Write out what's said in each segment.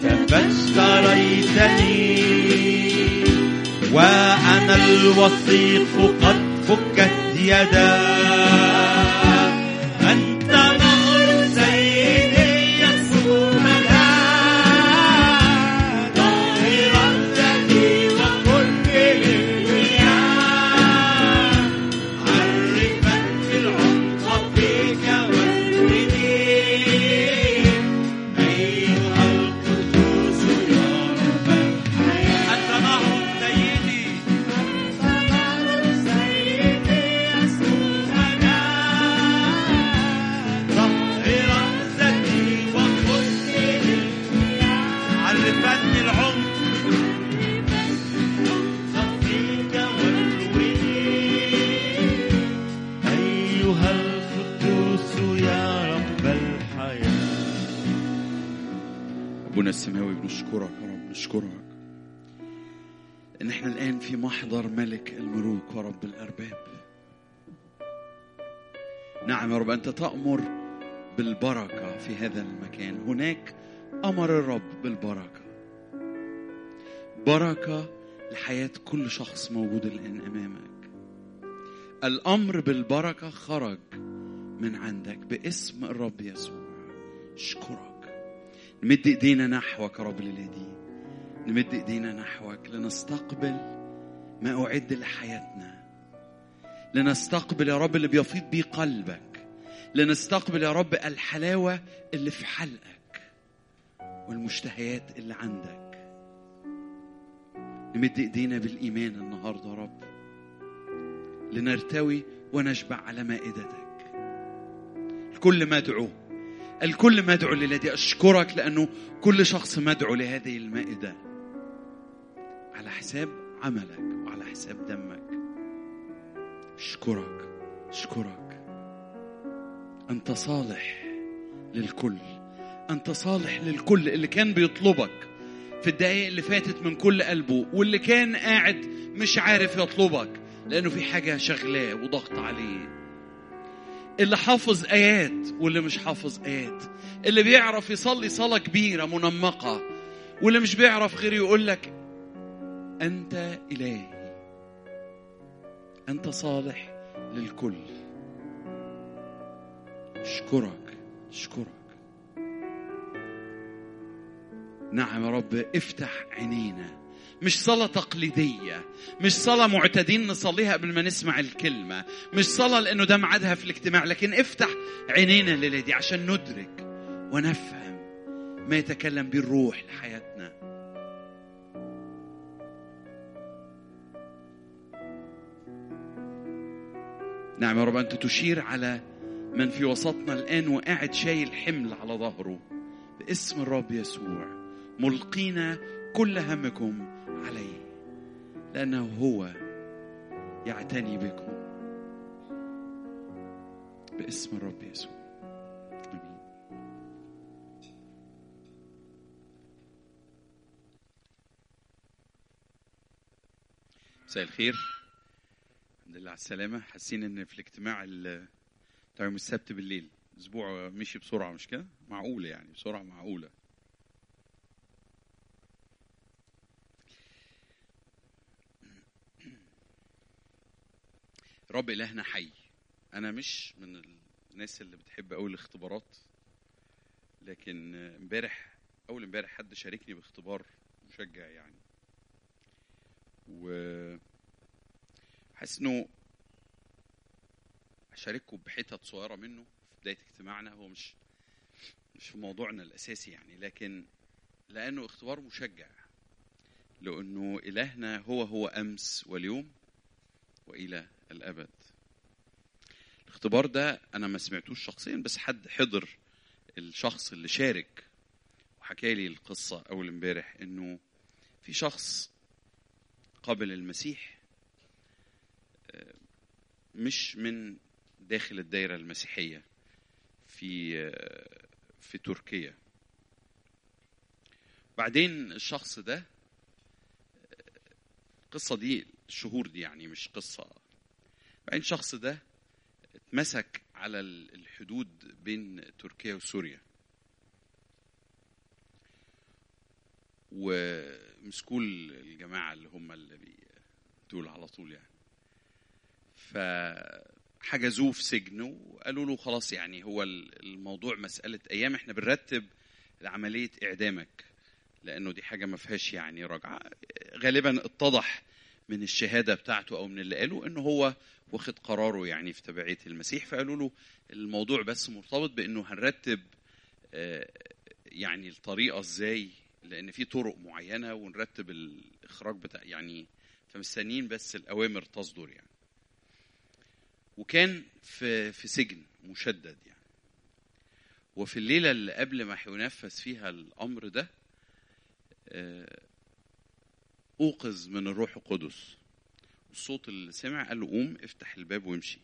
فاشتريتني وأنا الوثيق قد فكت يداي أنت نهر سيدي يسوع ملاك طاهرا ذاتي وكل للمياه عرفا بالعمق فيك والرديم أيها القدوس يا رب الحياة أنت نهر سيدي طهرا ذاتي وكل عرفني العمق فيك والوديد أيها القدوس يا رب الحياة أبونا السماوي بنشكرك يا رب نشكرك إن إحنا الآن في محضر ملك الملوك ورب الأرباب نعم يا رب أنت تأمر بالبركة في هذا المكان هناك أمر الرب بالبركة بركة لحياة كل شخص موجود الآن أمامك الأمر بالبركة خرج من عندك باسم الرب يسوع اشكرك نمد ايدينا نحوك يا رب الليله دي نمد ايدينا نحوك لنستقبل ما اعد لحياتنا لنستقبل يا رب اللي بيفيض بيه قلبك لنستقبل يا رب الحلاوه اللي في حلقك والمشتهيات اللي عندك نمد ايدينا بالايمان النهارده يا رب لنرتوي ونشبع على مائدتك الكل مدعو الكل مدعو الليلة دي أشكرك لأنه كل شخص مدعو لهذه المائدة على حساب عملك وعلى حساب دمك أشكرك أشكرك أنت صالح للكل أنت صالح للكل اللي كان بيطلبك في الدقايق اللي فاتت من كل قلبه واللي كان قاعد مش عارف يطلبك لأنه في حاجة شغلاه وضغط عليه اللي حافظ آيات واللي مش حافظ آيات اللي بيعرف يصلي صلاة كبيرة منمقة واللي مش بيعرف غير يقول لك أنت إلهي أنت صالح للكل أشكرك أشكرك نعم يا رب افتح عينينا مش صلاة تقليدية مش صلاة معتادين نصليها قبل ما نسمع الكلمة مش صلاة لأنه ده ميعادها في الاجتماع لكن افتح عينينا الليلة دي عشان ندرك ونفهم ما يتكلم به الروح لحياتنا نعم يا رب أنت تشير على من في وسطنا الآن وقاعد شايل حمل على ظهره باسم الرب يسوع ملقينا كل همكم عليه لأنه هو يعتني بكم باسم الرب يسوع آمين مساء الخير الحمد لله على السلامة حاسين ان في الاجتماع ال- بتاع يوم السبت بالليل اسبوع مشي بسرعة مش كده؟ معقولة يعني بسرعة معقولة رب إلهنا حي أنا مش من الناس اللي بتحب أوي الاختبارات لكن امبارح أول امبارح حد شاركني باختبار مشجع يعني و حاسس إنه هشارككم بحتت صغيرة منه في بداية اجتماعنا هو مش مش في موضوعنا الأساسي يعني لكن لأنه اختبار مشجع لأنه إلهنا هو هو أمس واليوم وإلى الأبد الاختبار ده أنا ما سمعتوش شخصيا بس حد حضر الشخص اللي شارك وحكى لي القصة أول امبارح إنه في شخص قبل المسيح آه، مش من داخل الدائرة المسيحية في آه، في تركيا بعدين الشخص ده القصة دي الشهور دي يعني مش قصة بعدين الشخص ده اتمسك على ال- الحدود بين تركيا وسوريا ومسكوا الجماعه اللي هم اللي بي- دول على طول يعني فحجزوه في سجن وقالوا له خلاص يعني هو ال- الموضوع مساله ايام احنا بنرتب لعمليه اعدامك لانه دي حاجه ما فيهاش يعني رجعه غالبا اتضح من الشهاده بتاعته او من اللي قاله انه هو واخد قراره يعني في تبعيه المسيح فقالوا له الموضوع بس مرتبط بانه هنرتب آه، يعني الطريقه ازاي لان في طرق معينه ونرتب الاخراج بتاع يعني فمستنيين بس الاوامر تصدر يعني وكان في في سجن مشدد يعني وفي الليله اللي قبل ما هينفذ فيها الامر ده آه، اوقظ من الروح القدس الصوت اللي سمع قال له قوم افتح الباب وامشي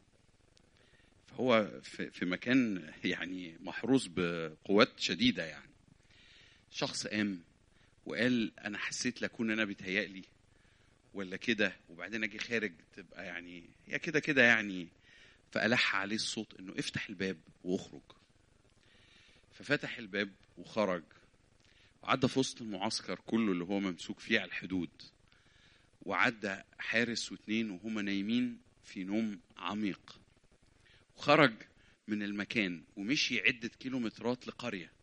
فهو في في مكان يعني محروس بقوات شديده يعني شخص قام وقال انا حسيت لاكون انا بيتهيألي ولا كده وبعدين اجي خارج تبقى يعني هي كده كده يعني فألح عليه الصوت انه افتح الباب واخرج ففتح الباب وخرج وعدى في وسط المعسكر كله اللي هو ممسوك فيه على الحدود وعدى حارس واتنين وهما نايمين في نوم عميق وخرج من المكان ومشي عدة كيلومترات لقرية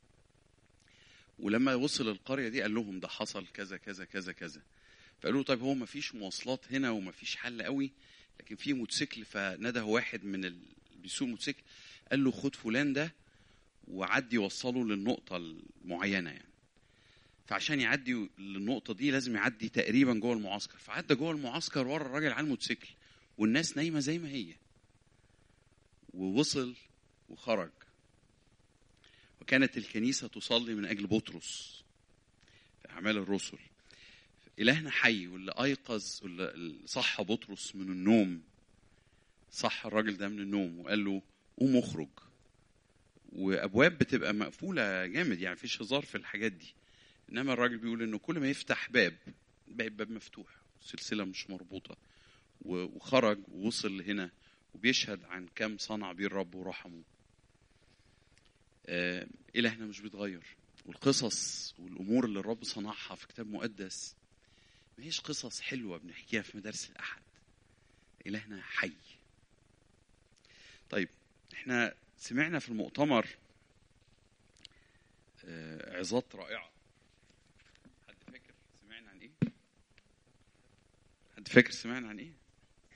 ولما وصل القرية دي قال لهم ده حصل كذا كذا كذا كذا فقالوا له طيب هو ما فيش مواصلات هنا وما فيش حل قوي لكن في موتوسيكل فنده واحد من اللي بيسوق موتوسيكل قال له خد فلان ده وعدي وصله للنقطة المعينة يعني فعشان يعدي للنقطة دي لازم يعدي تقريبا جوه المعسكر فعدى جوه المعسكر ورا الراجل على الموتوسيكل والناس نايمة زي ما هي ووصل وخرج وكانت الكنيسة تصلي من أجل بطرس في أعمال الرسل إلهنا حي واللي أيقظ واللي صح بطرس من النوم صح الراجل ده من النوم وقال له قوم اخرج وابواب بتبقى مقفوله جامد يعني مفيش هزار في الحاجات دي انما الراجل بيقول انه كل ما يفتح باب باب باب مفتوح سلسله مش مربوطه و- وخرج ووصل هنا وبيشهد عن كم صنع بيه الرب ورحمه آه، إلهنا مش بيتغير والقصص والأمور اللي الرب صنعها في كتاب مقدس ما هيش قصص حلوة بنحكيها في مدارس الأحد إلهنا حي طيب احنا سمعنا في المؤتمر آه، عظات رائعة حد فاكر سمعنا عن ايه؟ حد فاكر سمعنا عن ايه؟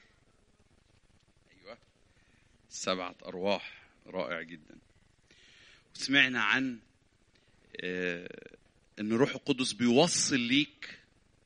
ايوه سبعة أرواح رائع جدا وسمعنا عن آه، ان الروح القدس بيوصل ليك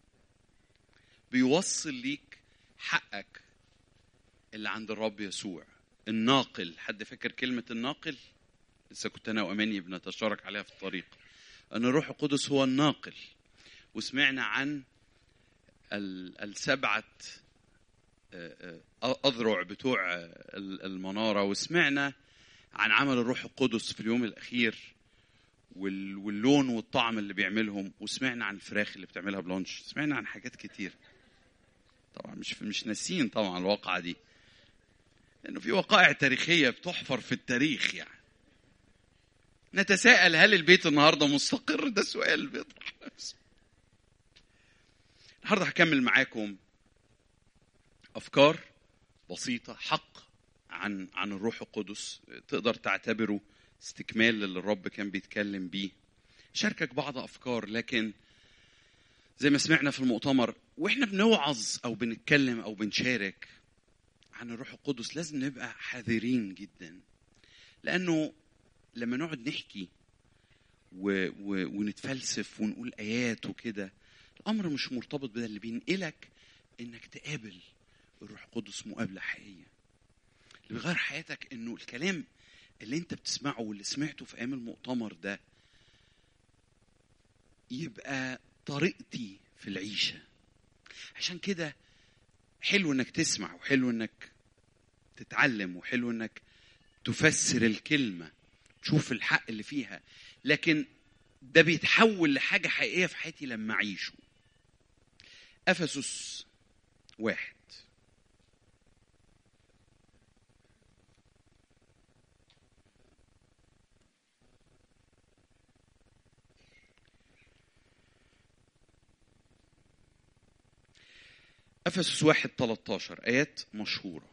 بيوصل ليك حقك اللي عند الرب يسوع الناقل حد فاكر كلمة الناقل لسه كنت أنا وأماني بنتشارك عليها في الطريق أن الروح القدس هو الناقل وسمعنا عن ال- السبعة آه، آه، أذرع بتوع آه، ال- المنارة وسمعنا عن عمل الروح القدس في اليوم الأخير وال- واللون والطعم اللي بيعملهم وسمعنا عن الفراخ اللي بتعملها بلانش سمعنا عن حاجات كتير طبعا مش مش ناسيين طبعا الواقعة دي لأنه في وقائع تاريخية بتحفر في التاريخ يعني نتساءل هل البيت النهارده مستقر ده سؤال بيطرح نفسه النهارده هكمل معاكم افكار بسيطه حق عن عن الروح القدس تقدر تعتبره استكمال للي الرب كان بيتكلم بيه شاركك بعض افكار لكن زي ما سمعنا في المؤتمر واحنا بنوعظ او بنتكلم او بنشارك عن الروح القدس لازم نبقى حذرين جدا لانه لما نقعد نحكي و... و... ونتفلسف ونقول ايات وكده الامر مش مرتبط بده اللي بينقلك انك تقابل الروح القدس مقابله حقيقيه اللي بيغير حياتك انه الكلام اللي انت بتسمعه واللي سمعته في ايام المؤتمر ده يبقى طريقتي في العيشه عشان كده حلو انك تسمع وحلو انك تتعلم وحلو انك تفسر الكلمه تشوف الحق اللي فيها لكن ده بيتحول لحاجه حقيقيه في حياتي لما اعيشه افسس واحد افسس 1 13 ايات مشهوره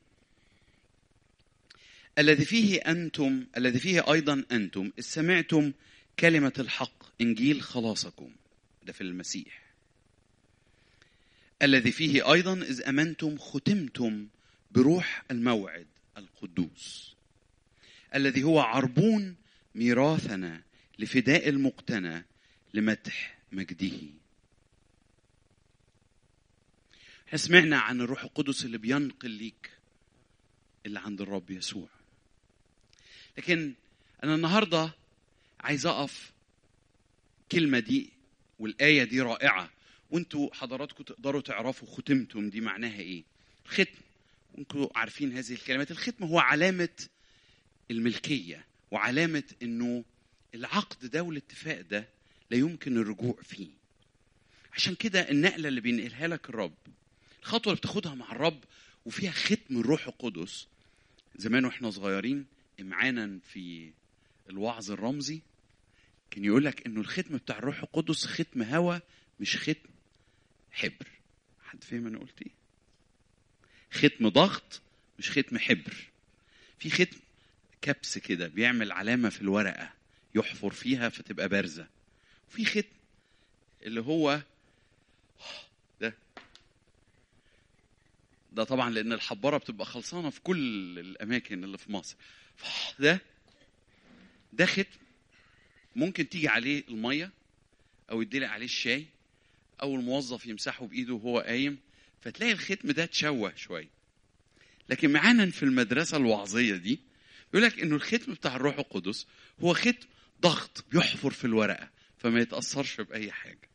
الذي فيه انتم الذي فيه ايضا انتم اذ سمعتم كلمه الحق انجيل خلاصكم ده في المسيح الذي فيه ايضا اذ امنتم ختمتم بروح الموعد القدوس الذي هو عربون ميراثنا لفداء المقتنى لمدح مجده احنا سمعنا عن الروح القدس اللي بينقل ليك اللي عند الرب يسوع لكن انا النهارده عايز اقف الكلمه دي والايه دي رائعه وانتوا حضراتكم تقدروا تعرفوا ختمتم دي معناها ايه الختم وانتوا عارفين هذه الكلمات الختم هو علامه الملكيه وعلامه انه العقد ده والاتفاق ده لا يمكن الرجوع فيه عشان كده النقله اللي بينقلها لك الرب الخطوه اللي بتاخدها مع الرب وفيها ختم الروح القدس زمان واحنا صغيرين امعانا في الوعظ الرمزي كان يقول لك انه الختم بتاع الروح القدس ختم هوى مش ختم حبر حد فاهم انا قلت ايه ختم ضغط مش ختم حبر في ختم كبس كده بيعمل علامه في الورقه يحفر فيها فتبقى بارزه وفي ختم اللي هو ده ده طبعا لان الحباره بتبقى خلصانه في كل الاماكن اللي في مصر ده ده ختم ممكن تيجي عليه الميه او يدلق عليه الشاي او الموظف يمسحه بايده وهو قايم فتلاقي الختم ده اتشوه شويه لكن معانا في المدرسه الوعظيه دي بيقول لك انه الختم بتاع الروح القدس هو ختم ضغط بيحفر في الورقه فما يتاثرش باي حاجه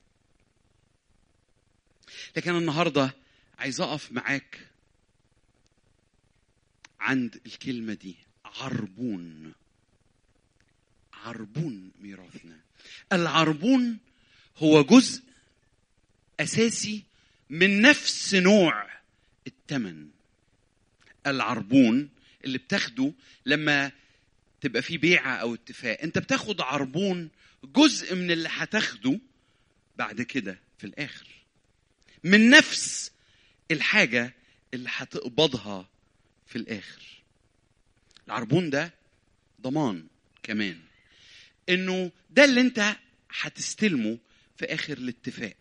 لكن أنا النهارده عايز اقف معاك عند الكلمه دي عربون عربون ميراثنا العربون هو جزء اساسي من نفس نوع الثمن العربون اللي بتاخده لما تبقى في بيعه او اتفاق انت بتاخد عربون جزء من اللي هتاخده بعد كده في الاخر من نفس الحاجه اللي هتقبضها في الاخر العربون ده ضمان كمان انه ده اللي انت هتستلمه في اخر الاتفاق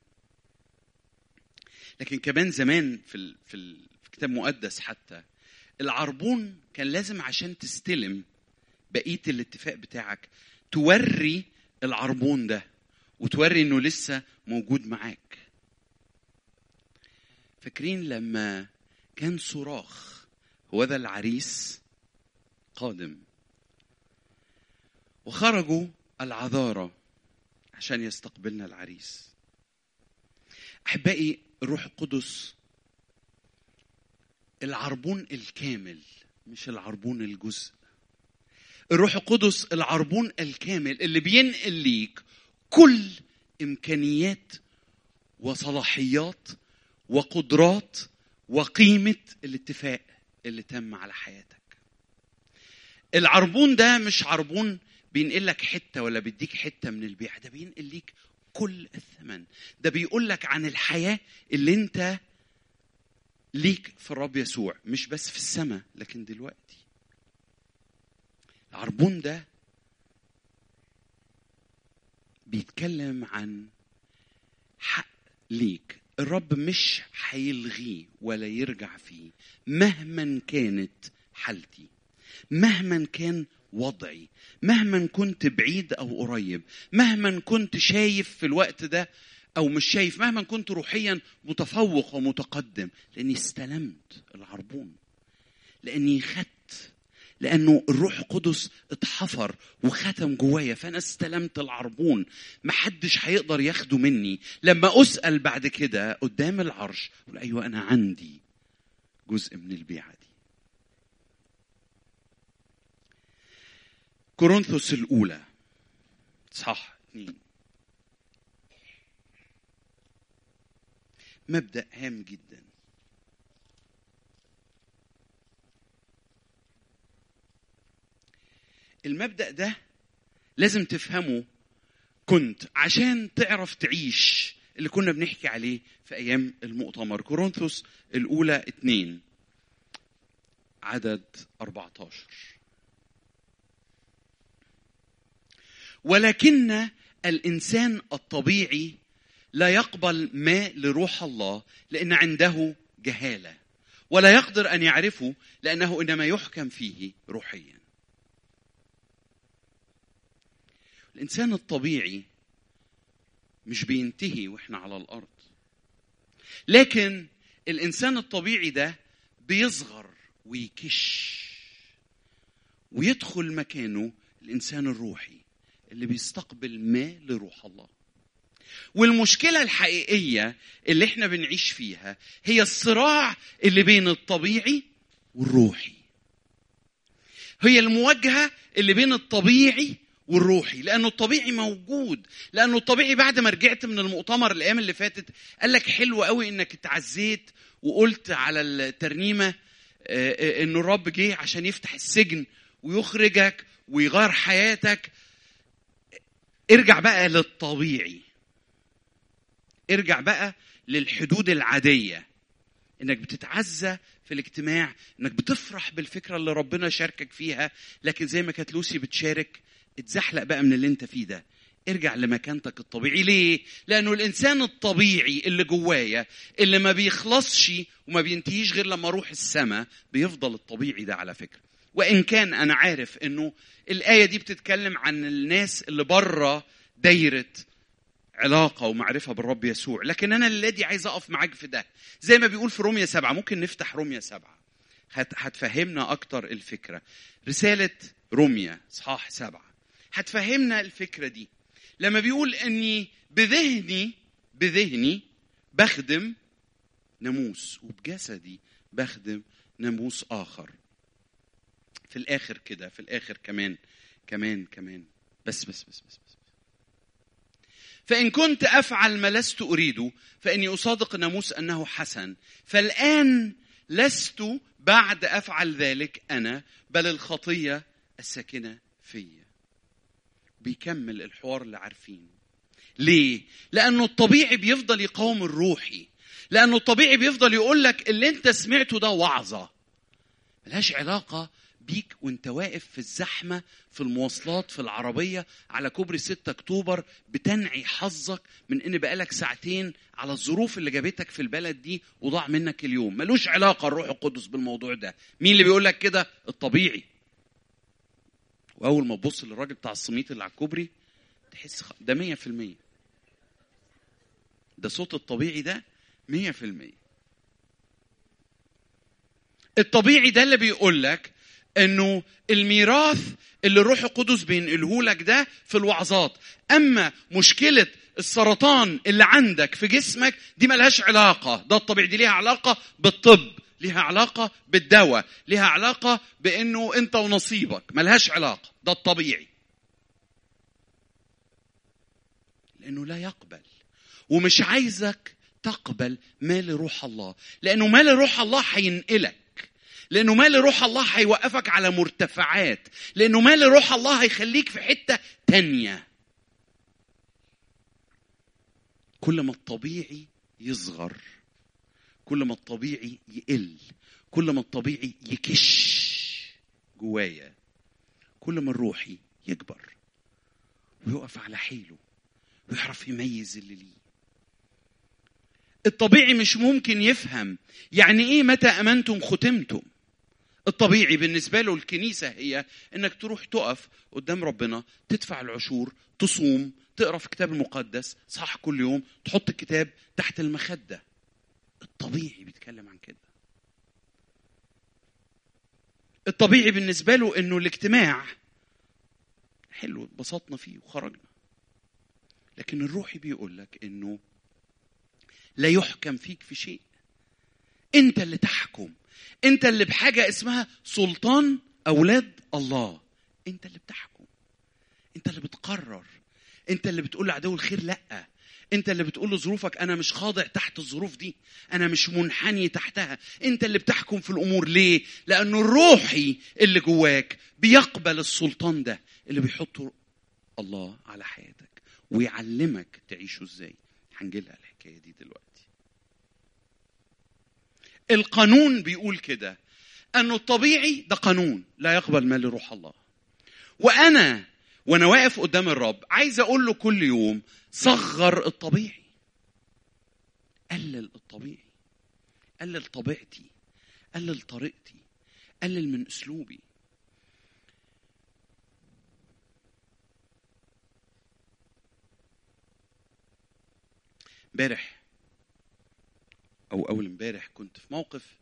لكن كمان زمان في ال في, ال في كتاب مقدس حتى العربون كان لازم عشان تستلم بقيه الاتفاق بتاعك توري العربون ده وتوري انه لسه موجود معاك فاكرين لما كان صراخ هو ذا العريس قادم وخرجوا العذارى عشان يستقبلنا العريس احبائي الروح القدس العربون الكامل مش العربون الجزء الروح القدس العربون الكامل اللي بينقل ليك كل امكانيات وصلاحيات وقدرات وقيمه الاتفاق اللي تم على حياتك العربون ده مش عربون بينقل لك حته ولا بيديك حته من البيع ده بينقل ليك كل الثمن ده بيقول لك عن الحياه اللي انت ليك في الرب يسوع مش بس في السماء لكن دلوقتي العربون ده بيتكلم عن حق ليك الرب مش هيلغيه ولا يرجع فيه مهما كانت حالتي مهما كان وضعي مهما كنت بعيد او قريب مهما كنت شايف في الوقت ده او مش شايف مهما كنت روحيا متفوق ومتقدم لاني استلمت العربون لاني خدت لانه الروح القدس اتحفر وختم جوايا فانا استلمت العربون محدش هيقدر ياخده مني لما اسال بعد كده قدام العرش اقول ايوه انا عندي جزء من البيعه دي كورنثوس الاولى صح اتنين مبدا هام جدا المبدا ده لازم تفهمه كنت عشان تعرف تعيش اللي كنا بنحكي عليه في ايام المؤتمر كورنثوس الاولى اتنين عدد 14 ولكن الانسان الطبيعي لا يقبل ما لروح الله لان عنده جهاله ولا يقدر ان يعرفه لانه انما يحكم فيه روحيا الانسان الطبيعي مش بينتهي واحنا على الارض لكن الانسان الطبيعي ده بيصغر ويكش ويدخل مكانه الانسان الروحي اللي بيستقبل ما لروح الله والمشكله الحقيقيه اللي احنا بنعيش فيها هي الصراع اللي بين الطبيعي والروحي هي المواجهه اللي بين الطبيعي والروحي لانه الطبيعي موجود لانه الطبيعي بعد ما رجعت من المؤتمر الايام اللي فاتت قال لك حلو قوي انك اتعزيت وقلت على الترنيمه آه، آه، انه الرب جه عشان يفتح السجن ويخرجك ويغير حياتك ارجع بقى للطبيعي ارجع بقى للحدود العاديه انك بتتعزى في الاجتماع انك بتفرح بالفكره اللي ربنا شاركك فيها لكن زي ما كانت لوسي بتشارك اتزحلق بقى من اللي انت فيه ده ارجع لمكانتك الطبيعي ليه لانه الانسان الطبيعي اللي جوايا اللي ما بيخلصش وما بينتهيش غير لما اروح السماء بيفضل الطبيعي ده على فكره وان كان انا عارف انه الايه دي بتتكلم عن الناس اللي بره دايره علاقه ومعرفه بالرب يسوع لكن انا الذي عايز اقف معاك في ده زي ما بيقول في روميا سبعة ممكن نفتح روميا سبعة هت هتفهمنا اكتر الفكره رساله روميا اصحاح سبعة هتفهمنا الفكره دي لما بيقول اني بذهني بذهني بخدم ناموس وبجسدي بخدم ناموس اخر في الاخر كده في الاخر كمان كمان كمان بس بس بس بس, بس. فإن كنت أفعل ما لست أريده فإني أصادق الناموس أنه حسن فالآن لست بعد أفعل ذلك أنا بل الخطية الساكنة فيا بيكمل الحوار اللي عارفينه ليه؟ لأنه الطبيعي بيفضل يقاوم الروحي لأنه الطبيعي بيفضل يقول لك اللي أنت سمعته ده وعظة ملهاش علاقة بيك وانت واقف في الزحمة في المواصلات في العربية على كوبري 6 أكتوبر بتنعي حظك من إن بقالك ساعتين على الظروف اللي جابتك في البلد دي وضاع منك اليوم ملوش علاقة الروح القدس بالموضوع ده مين اللي بيقول لك كده الطبيعي وأول ما تبص للراجل بتاع السميط اللي على الكوبري تحس خ- ده مية في المية ده صوت الطبيعي ده مية في المية الطبيعي ده اللي بيقول لك انه الميراث اللي الروح القدس بينقله لك ده في الوعظات اما مشكله السرطان اللي عندك في جسمك دي ملهاش علاقه ده الطبيعي دي ليها علاقه بالطب ليها علاقه بالدواء ليها علاقه بانه انت ونصيبك ملهاش علاقه ده الطبيعي لانه لا يقبل ومش عايزك تقبل ما لروح الله لانه ما لروح الله هينقلك لانه مال روح الله هيوقفك على مرتفعات لانه مال روح الله هيخليك في حته تانية كل ما الطبيعي يصغر كل ما الطبيعي يقل كل ما الطبيعي يكش جوايا كل ما الروحي يكبر ويقف على حيله ويعرف يميز اللي ليه الطبيعي مش ممكن يفهم يعني ايه متى امنتم ختمتم الطبيعي بالنسبه له الكنيسه هي انك تروح تقف قدام ربنا تدفع العشور تصوم تقرا في الكتاب المقدس صح كل يوم تحط الكتاب تحت المخده الطبيعي بيتكلم عن كده الطبيعي بالنسبه له انه الاجتماع حلو اتبسطنا فيه وخرجنا لكن الروحي بيقول لك انه لا يحكم فيك في شيء انت اللي تحكم انت اللي بحاجه اسمها سلطان اولاد الله انت اللي بتحكم انت اللي بتقرر انت اللي بتقول لعدو الخير لا انت اللي بتقول لظروفك انا مش خاضع تحت الظروف دي انا مش منحني تحتها انت اللي بتحكم في الامور ليه لانه الروحي اللي جواك بيقبل السلطان ده اللي بيحطه الله على حياتك ويعلمك تعيشه ازاي هنجيلها الحكايه دي دلوقتي القانون بيقول كده انه الطبيعي ده قانون لا يقبل ما لروح الله وانا وانا واقف قدام الرب عايز اقول له كل يوم صغر الطبيعي قلل الطبيعي قلل طبيعتي قلل طريقتي قلل من اسلوبي امبارح او اول امبارح كنت في موقف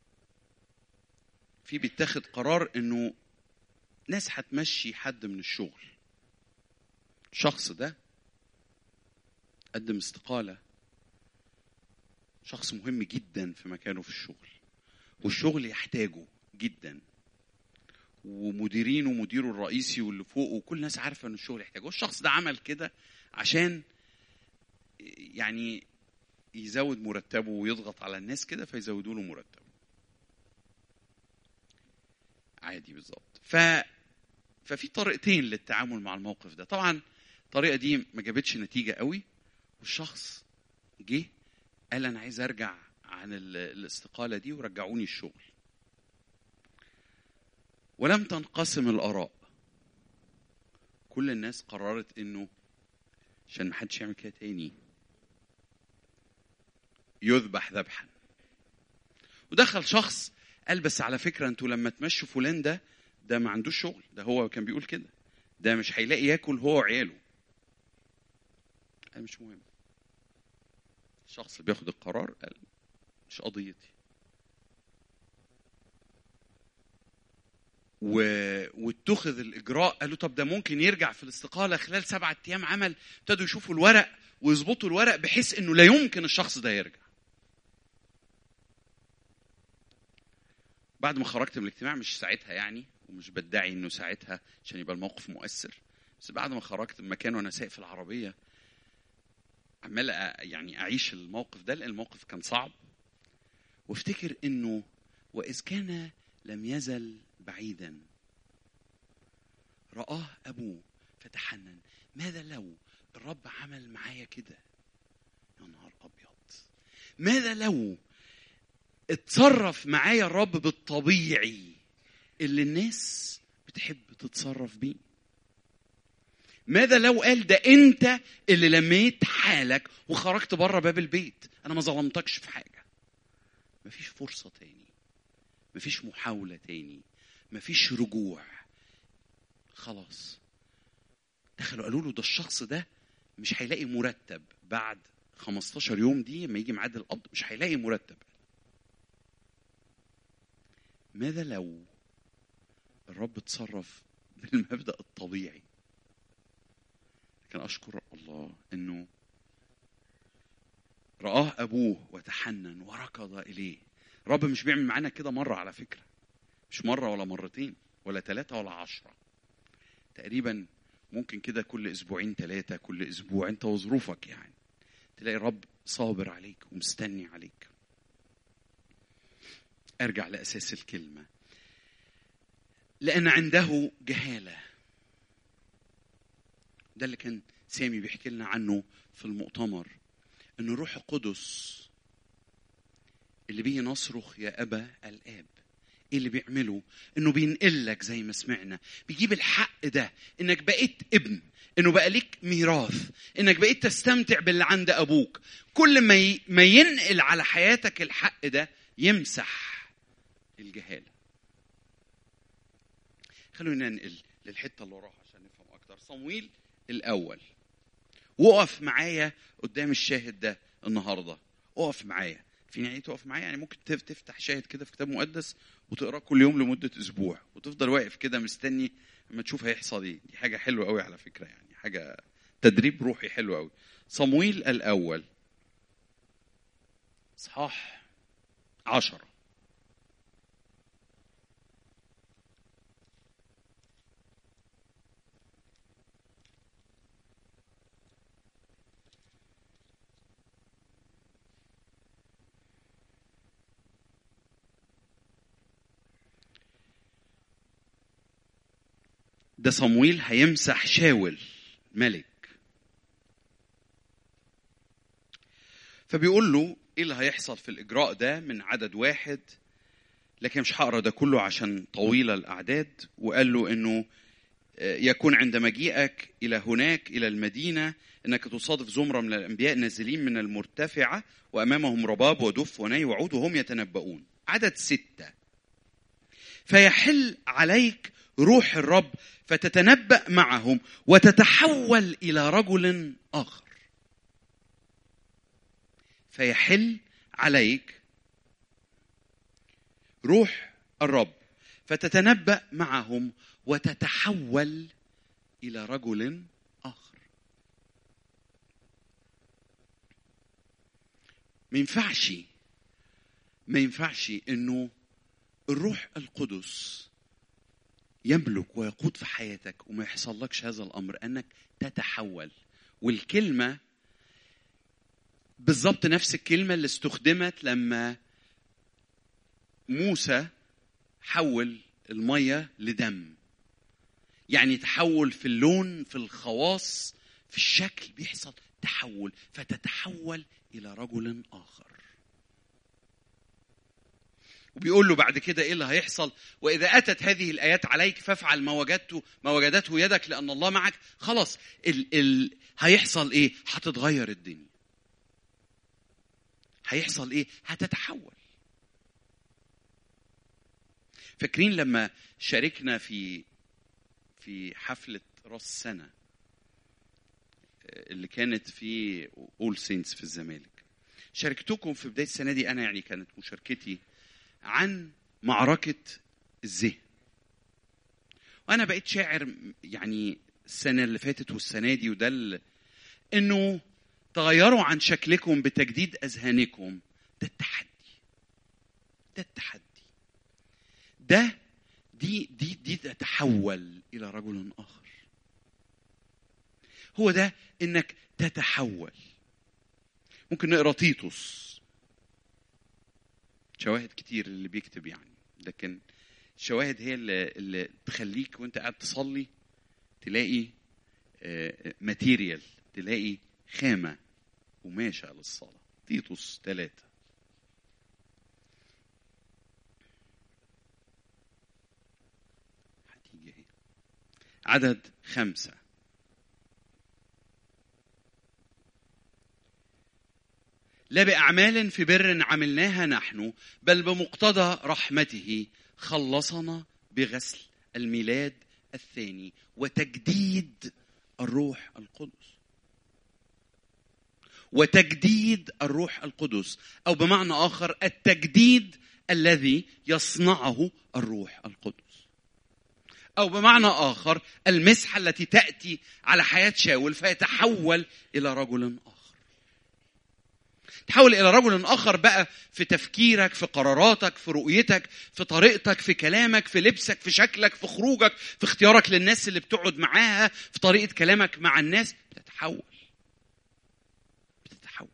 في بيتاخد قرار انه ناس هتمشي حد من الشغل الشخص ده قدم استقاله شخص مهم جدا في مكانه في الشغل والشغل يحتاجه جدا ومديرينه ومديره الرئيسي واللي فوقه وكل الناس عارفه ان الشغل يحتاجه والشخص ده عمل كده عشان يعني يزود مرتبه ويضغط على الناس كده فيزودوا له مرتبه عادي بالظبط ف ففي طريقتين للتعامل مع الموقف ده طبعا الطريقه دي ما جابتش نتيجه قوي والشخص جه قال انا عايز ارجع عن ال- الاستقاله دي ورجعوني الشغل ولم تنقسم الاراء كل الناس قررت انه عشان ما حدش يعمل كده تاني يذبح ذبحا ودخل شخص قال بس على فكره انتوا لما تمشوا فلان ده ده ما عندوش شغل ده هو كان بيقول كده ده مش هيلاقي ياكل هو وعياله قال مش مهم الشخص اللي بياخد القرار قال مش قضيتي و... واتخذ الاجراء قالوا طب ده ممكن يرجع في الاستقاله خلال سبعة ايام عمل ابتدوا يشوفوا الورق ويظبطوا الورق بحيث انه لا يمكن الشخص ده يرجع بعد ما خرجت من الاجتماع مش ساعتها يعني ومش بدعي انه ساعتها عشان يبقى الموقف مؤثر بس بعد ما خرجت من مكان وانا سايق في العربيه عمال أ- يعني اعيش الموقف ده لان الموقف كان صعب وافتكر انه واذ كان لم يزل بعيدا رآه ابوه فتحنن ماذا لو الرب عمل معايا كده يا نهار ابيض ماذا لو اتصرف معايا الرب بالطبيعي اللي الناس بتحب تتصرف بيه ماذا لو قال ده انت اللي لميت حالك وخرجت بره باب البيت انا ما ظلمتكش في حاجه مفيش فرصه تاني مفيش محاوله تاني مفيش رجوع خلاص دخلوا قالوا له ده الشخص ده مش هيلاقي مرتب بعد 15 يوم دي لما يجي ميعاد القبض مش هيلاقي مرتب ماذا لو الرب اتصرف بالمبدا الطبيعي لكن اشكر الله انه رآه ابوه وتحنن وركض اليه الرب مش بيعمل معانا كده مره على فكره مش مره ولا مرتين ولا ثلاثه ولا عشره تقريبا ممكن كده كل اسبوعين ثلاثه كل اسبوع انت وظروفك يعني تلاقي الرب صابر عليك ومستني عليك ارجع لاساس الكلمه لان عنده جهاله ده اللي كان سامي بيحكي لنا عنه في المؤتمر ان الروح القدس اللي بيه نصرخ يا ابا الاب ايه اللي بيعمله انه بينقل لك زي ما سمعنا بيجيب الحق ده انك بقيت ابن انه بقى ليك ميراث انك بقيت تستمتع باللي عند ابوك كل ما ي... ما ينقل على حياتك الحق ده يمسح الجهاله خلونا ننقل للحته اللي وراها عشان نفهم اكتر صمويل الاول وقف معايا قدام الشاهد ده النهارده اقف معايا في يعني إيه تقف معايا يعني ممكن تف- تفتح شاهد كده في كتاب مقدس وتقراه كل يوم لمده اسبوع وتفضل واقف كده مستني اما تشوف هيحصل ايه دي حاجه حلوه قوي على فكره يعني حاجه تدريب روحي حلو قوي صمويل الاول اصحاح عشرة ده صمويل هيمسح شاول ملك فبيقول له ايه اللي هيحصل في الاجراء ده من عدد واحد لكن مش هقرا ده كله عشان طويله الاعداد وقال له انه آه، يكون عند مجيئك الى هناك الى المدينه انك تصادف زمره من الانبياء نازلين من المرتفعه وامامهم رباب ودف وني وعود وهم يتنبؤون عدد سته فيحل عليك روح الرب فتتنبأ معهم وتتحول إلى رجل آخر فيحل عليك روح الرب فتتنبأ معهم وتتحول إلى رجل آخر ما ينفعش ما ينفعش انه الروح القدس يملك ويقود في حياتك وما يحصلكش هذا الامر انك تتحول والكلمه بالظبط نفس الكلمه اللي استخدمت لما موسى حول الميه لدم يعني تحول في اللون في الخواص في الشكل بيحصل تحول فتتحول الى رجل اخر وبيقول له بعد كده ايه اللي هيحصل واذا اتت هذه الايات عليك فافعل ما وجدته ما وجدته يدك لان الله معك خلاص ال ال هيحصل ايه هتتغير الدنيا هيحصل ايه هتتحول فاكرين لما شاركنا في في حفله راس السنه اللي كانت في اول سينتس في الزمالك شاركتكم في بدايه السنه دي انا يعني كانت مشاركتي عن معركه الذهن وانا بقيت شاعر يعني السنه اللي فاتت والسنه دي وده ال- انه تغيروا عن شكلكم بتجديد اذهانكم ده التحدي ده التحدي ده دي دي دي تتحول الى رجل اخر هو ده انك تتحول ممكن نقرا تيتوس شواهد كتير اللي بيكتب يعني لكن الشواهد هي اللي, اللي تخليك وانت قاعد تصلي تلاقي ماتيريال تلاقي خامة قماشة للصلاة تيتوس ثلاثة هتيجي اهي عدد خمسة لا بأعمال في بر عملناها نحن بل بمقتضى رحمته خلصنا بغسل الميلاد الثاني وتجديد الروح القدس وتجديد الروح القدس او بمعنى اخر التجديد الذي يصنعه الروح القدس او بمعنى اخر المسحه التي تاتي على حياه شاول فيتحول الى رجل اخر تحول الى رجل اخر بقى في تفكيرك في قراراتك في رؤيتك في طريقتك في كلامك في لبسك في شكلك في خروجك في اختيارك للناس اللي بتقعد معاها في طريقه كلامك مع الناس بتتحول بتتحول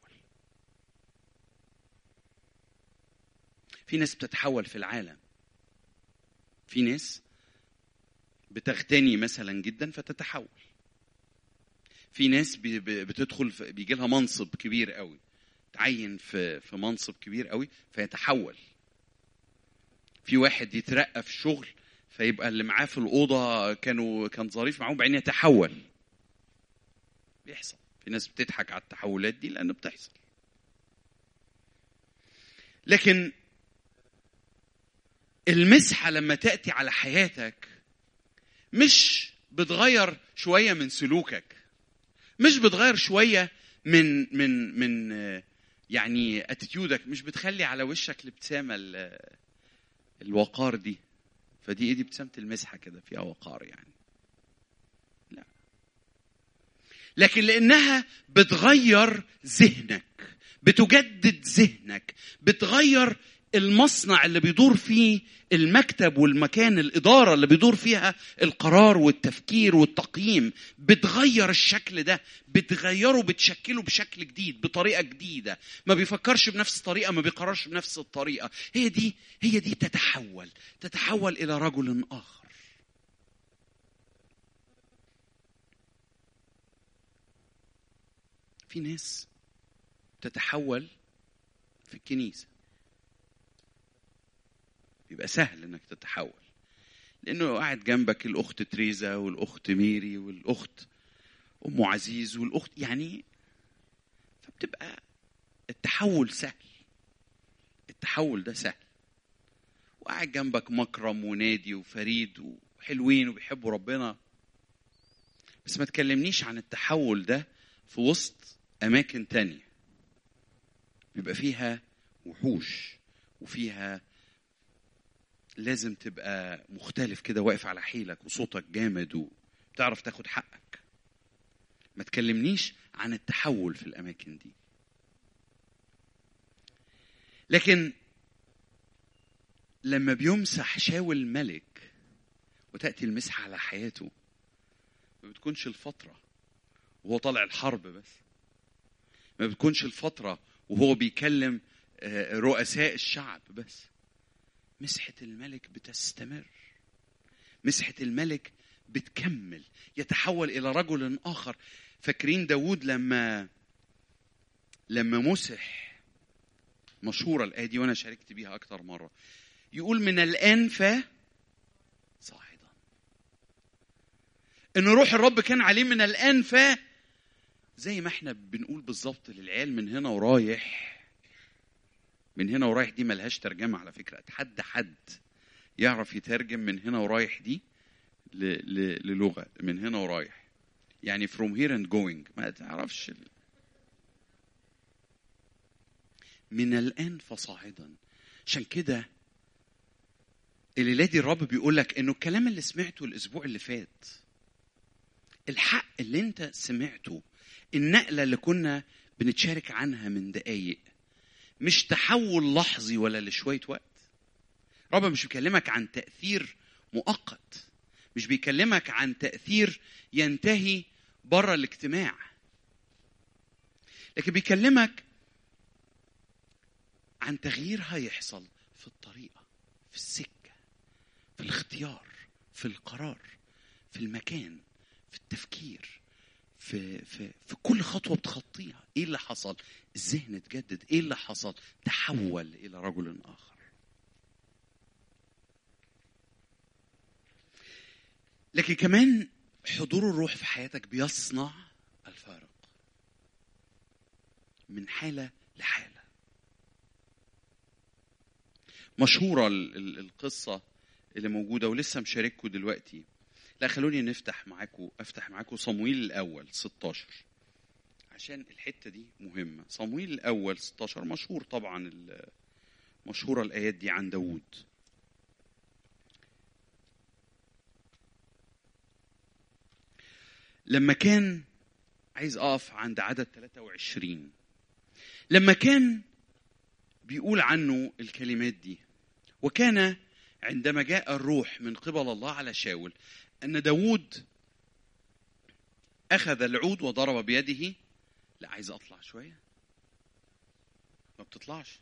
في ناس بتتحول في العالم في ناس بتغتني مثلا جدا فتتحول في ناس بي- بي- بتدخل في- بيجي لها منصب كبير قوي تعين في في منصب كبير قوي فيتحول في واحد يترقى في الشغل فيبقى اللي معاه في الاوضه كانوا كان ظريف معاهم بعدين يتحول بيحصل في ناس بتضحك على التحولات دي لانه بتحصل لكن المسحه لما تاتي على حياتك مش بتغير شويه من سلوكك مش بتغير شويه من من من آه، يعني اتيتيودك مش بتخلي على وشك الابتسامه ال- الوقار دي فدي ايه دي ابتسامه المسحه كده فيها وقار يعني لا لكن لانها بتغير ذهنك بتجدد ذهنك بتغير المصنع اللي بيدور فيه المكتب والمكان الإدارة اللي بيدور فيها القرار والتفكير والتقييم بتغير الشكل ده بتغيره بتشكله بشكل جديد بطريقة جديدة ما بيفكرش بنفس الطريقة ما بيقررش بنفس الطريقة هي دي هي دي تتحول تتحول إلى رجل آخر في ناس تتحول في الكنيسة يبقى سهل انك تتحول لانه قاعد جنبك الاخت تريزا والاخت ميري والاخت ام عزيز والاخت يعني فبتبقى التحول سهل التحول ده سهل وقاعد جنبك مكرم ونادي وفريد وحلوين وبيحبوا ربنا بس ما تكلمنيش عن التحول ده في وسط اماكن تانية بيبقى فيها وحوش وفيها لازم تبقى مختلف كده واقف على حيلك وصوتك جامد وتعرف تاخد حقك ما تكلمنيش عن التحول في الاماكن دي لكن لما بيمسح شاول الملك وتاتي المسحه على حياته ما بتكونش الفتره وهو طالع الحرب بس ما بتكونش الفتره وهو بيكلم آه، رؤساء الشعب بس مسحه الملك بتستمر مسحه الملك بتكمل يتحول الى رجل اخر فاكرين داوود لما لما مسح مشهورة الآية دي وأنا شاركت بيها أكتر مرة يقول من الآن ف صاعدا إن روح الرب كان عليه من الآن ف زي ما احنا بنقول بالظبط للعيال من هنا ورايح من هنا ورايح دي ملهاش ترجمة على فكرة أتحدى حد يعرف يترجم من هنا ورايح دي ل... ل... للغة من هنا ورايح يعني from here and going ما تعرفش ال- من الآن فصاعدا عشان كده الليلة دي الرب بيقول لك انه الكلام اللي سمعته الاسبوع اللي فات الحق اللي انت سمعته النقلة اللي كنا بنتشارك عنها من دقايق مش تحول لحظي ولا لشوية وقت رب مش بيكلمك عن تأثير مؤقت مش بيكلمك عن تأثير ينتهي بره الاجتماع لكن بيكلمك عن تغيير هيحصل في الطريقة في السكة في الاختيار في القرار في المكان في التفكير في في في كل خطوة بتخطيها ايه اللي حصل الذهن اتجدد ايه اللي حصل تحول الى رجل اخر لكن كمان حضور الروح في حياتك بيصنع الفارق من حالة لحالة مشهورة ال- ال- القصة اللي موجودة ولسه مشارككم دلوقتي لا خلوني نفتح معاكم افتح معاكم صمويل الاول 16 عشان الحتة دي مهمة صمويل الاول 16 مشهور طبعا ال- مشهورة الايات دي عن داوود لما كان عايز اقف عند عدد 23 لما كان بيقول عنه الكلمات دي وكان عندما جاء الروح من قبل الله على شاول أن داود أخذ العود وضرب بيده لا عايز أطلع شوية ما بتطلعش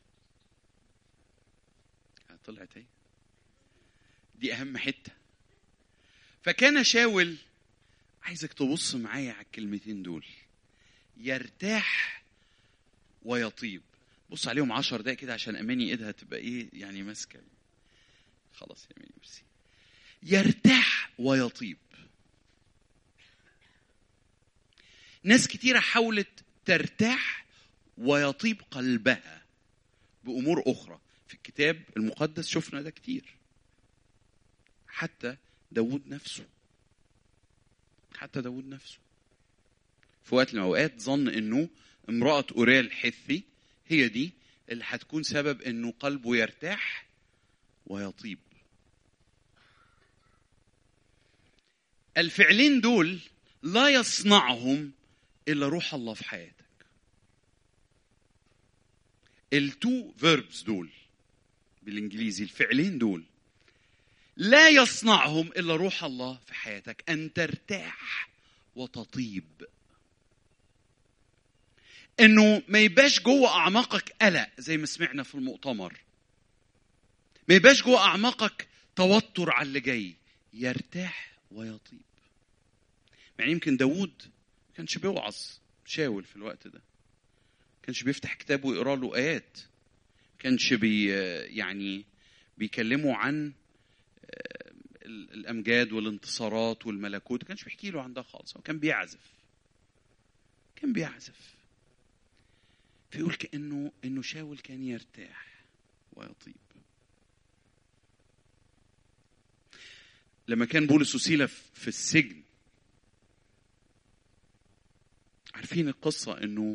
آه، طلعت اهي دي أهم حتة فكان شاول عايزك تبص معايا على الكلمتين دول يرتاح ويطيب بص عليهم عشر دقايق كده عشان اماني ايدها تبقى ايه يعني ماسكه خلاص يا اماني ميرسي يرتاح ويطيب ناس كتيرة حاولت ترتاح ويطيب قلبها بأمور أخرى في الكتاب المقدس شفنا ده كتير حتى داود نفسه حتى داود نفسه في وقت من الأوقات ظن أنه امرأة أوريا الحثي هي دي اللي هتكون سبب أنه قلبه يرتاح ويطيب الفعلين دول لا يصنعهم الا روح الله في حياتك التو فيربس دول بالانجليزي الفعلين دول لا يصنعهم الا روح الله في حياتك ان ترتاح وتطيب انه ما يبقاش جوه اعماقك قلق زي ما سمعنا في المؤتمر ما يبقاش جوه اعماقك توتر على اللي جاي يرتاح ويطيب يعني يمكن داوود ما كانش بيوعظ شاول في الوقت ده ما كانش بيفتح كتاب ويقرا له ايات كانش بي يعني بيكلموا عن آه، ال- الامجاد والانتصارات والملكوت ما كانش بيحكي له عن ده خالص هو كان بيعزف كان بيعزف فيقول كانه انه شاول كان يرتاح ويطيب لما كان بولس وسيلة في السجن عارفين القصة انه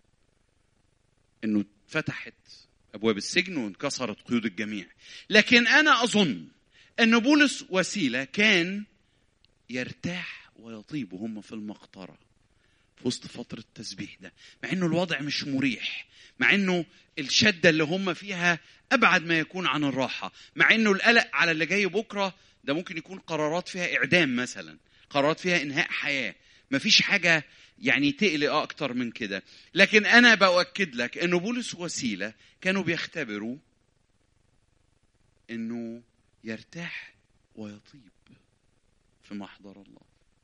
انه اتفتحت ابواب السجن وانكسرت قيود الجميع لكن انا اظن ان بولس وسيلة كان يرتاح ويطيب وهم في المقطرة في وسط فترة التسبيح ده مع انه الوضع مش مريح مع انه الشدة اللي هم فيها ابعد ما يكون عن الراحة مع انه القلق على اللي جاي بكرة ده ممكن يكون قرارات فيها اعدام مثلا قرارات فيها انهاء حياة مفيش حاجة يعني تقلق اكتر من كده لكن انا باكد لك انه بولس وسيلة كانوا بيختبروا انه يرتاح ويطيب في محضر الله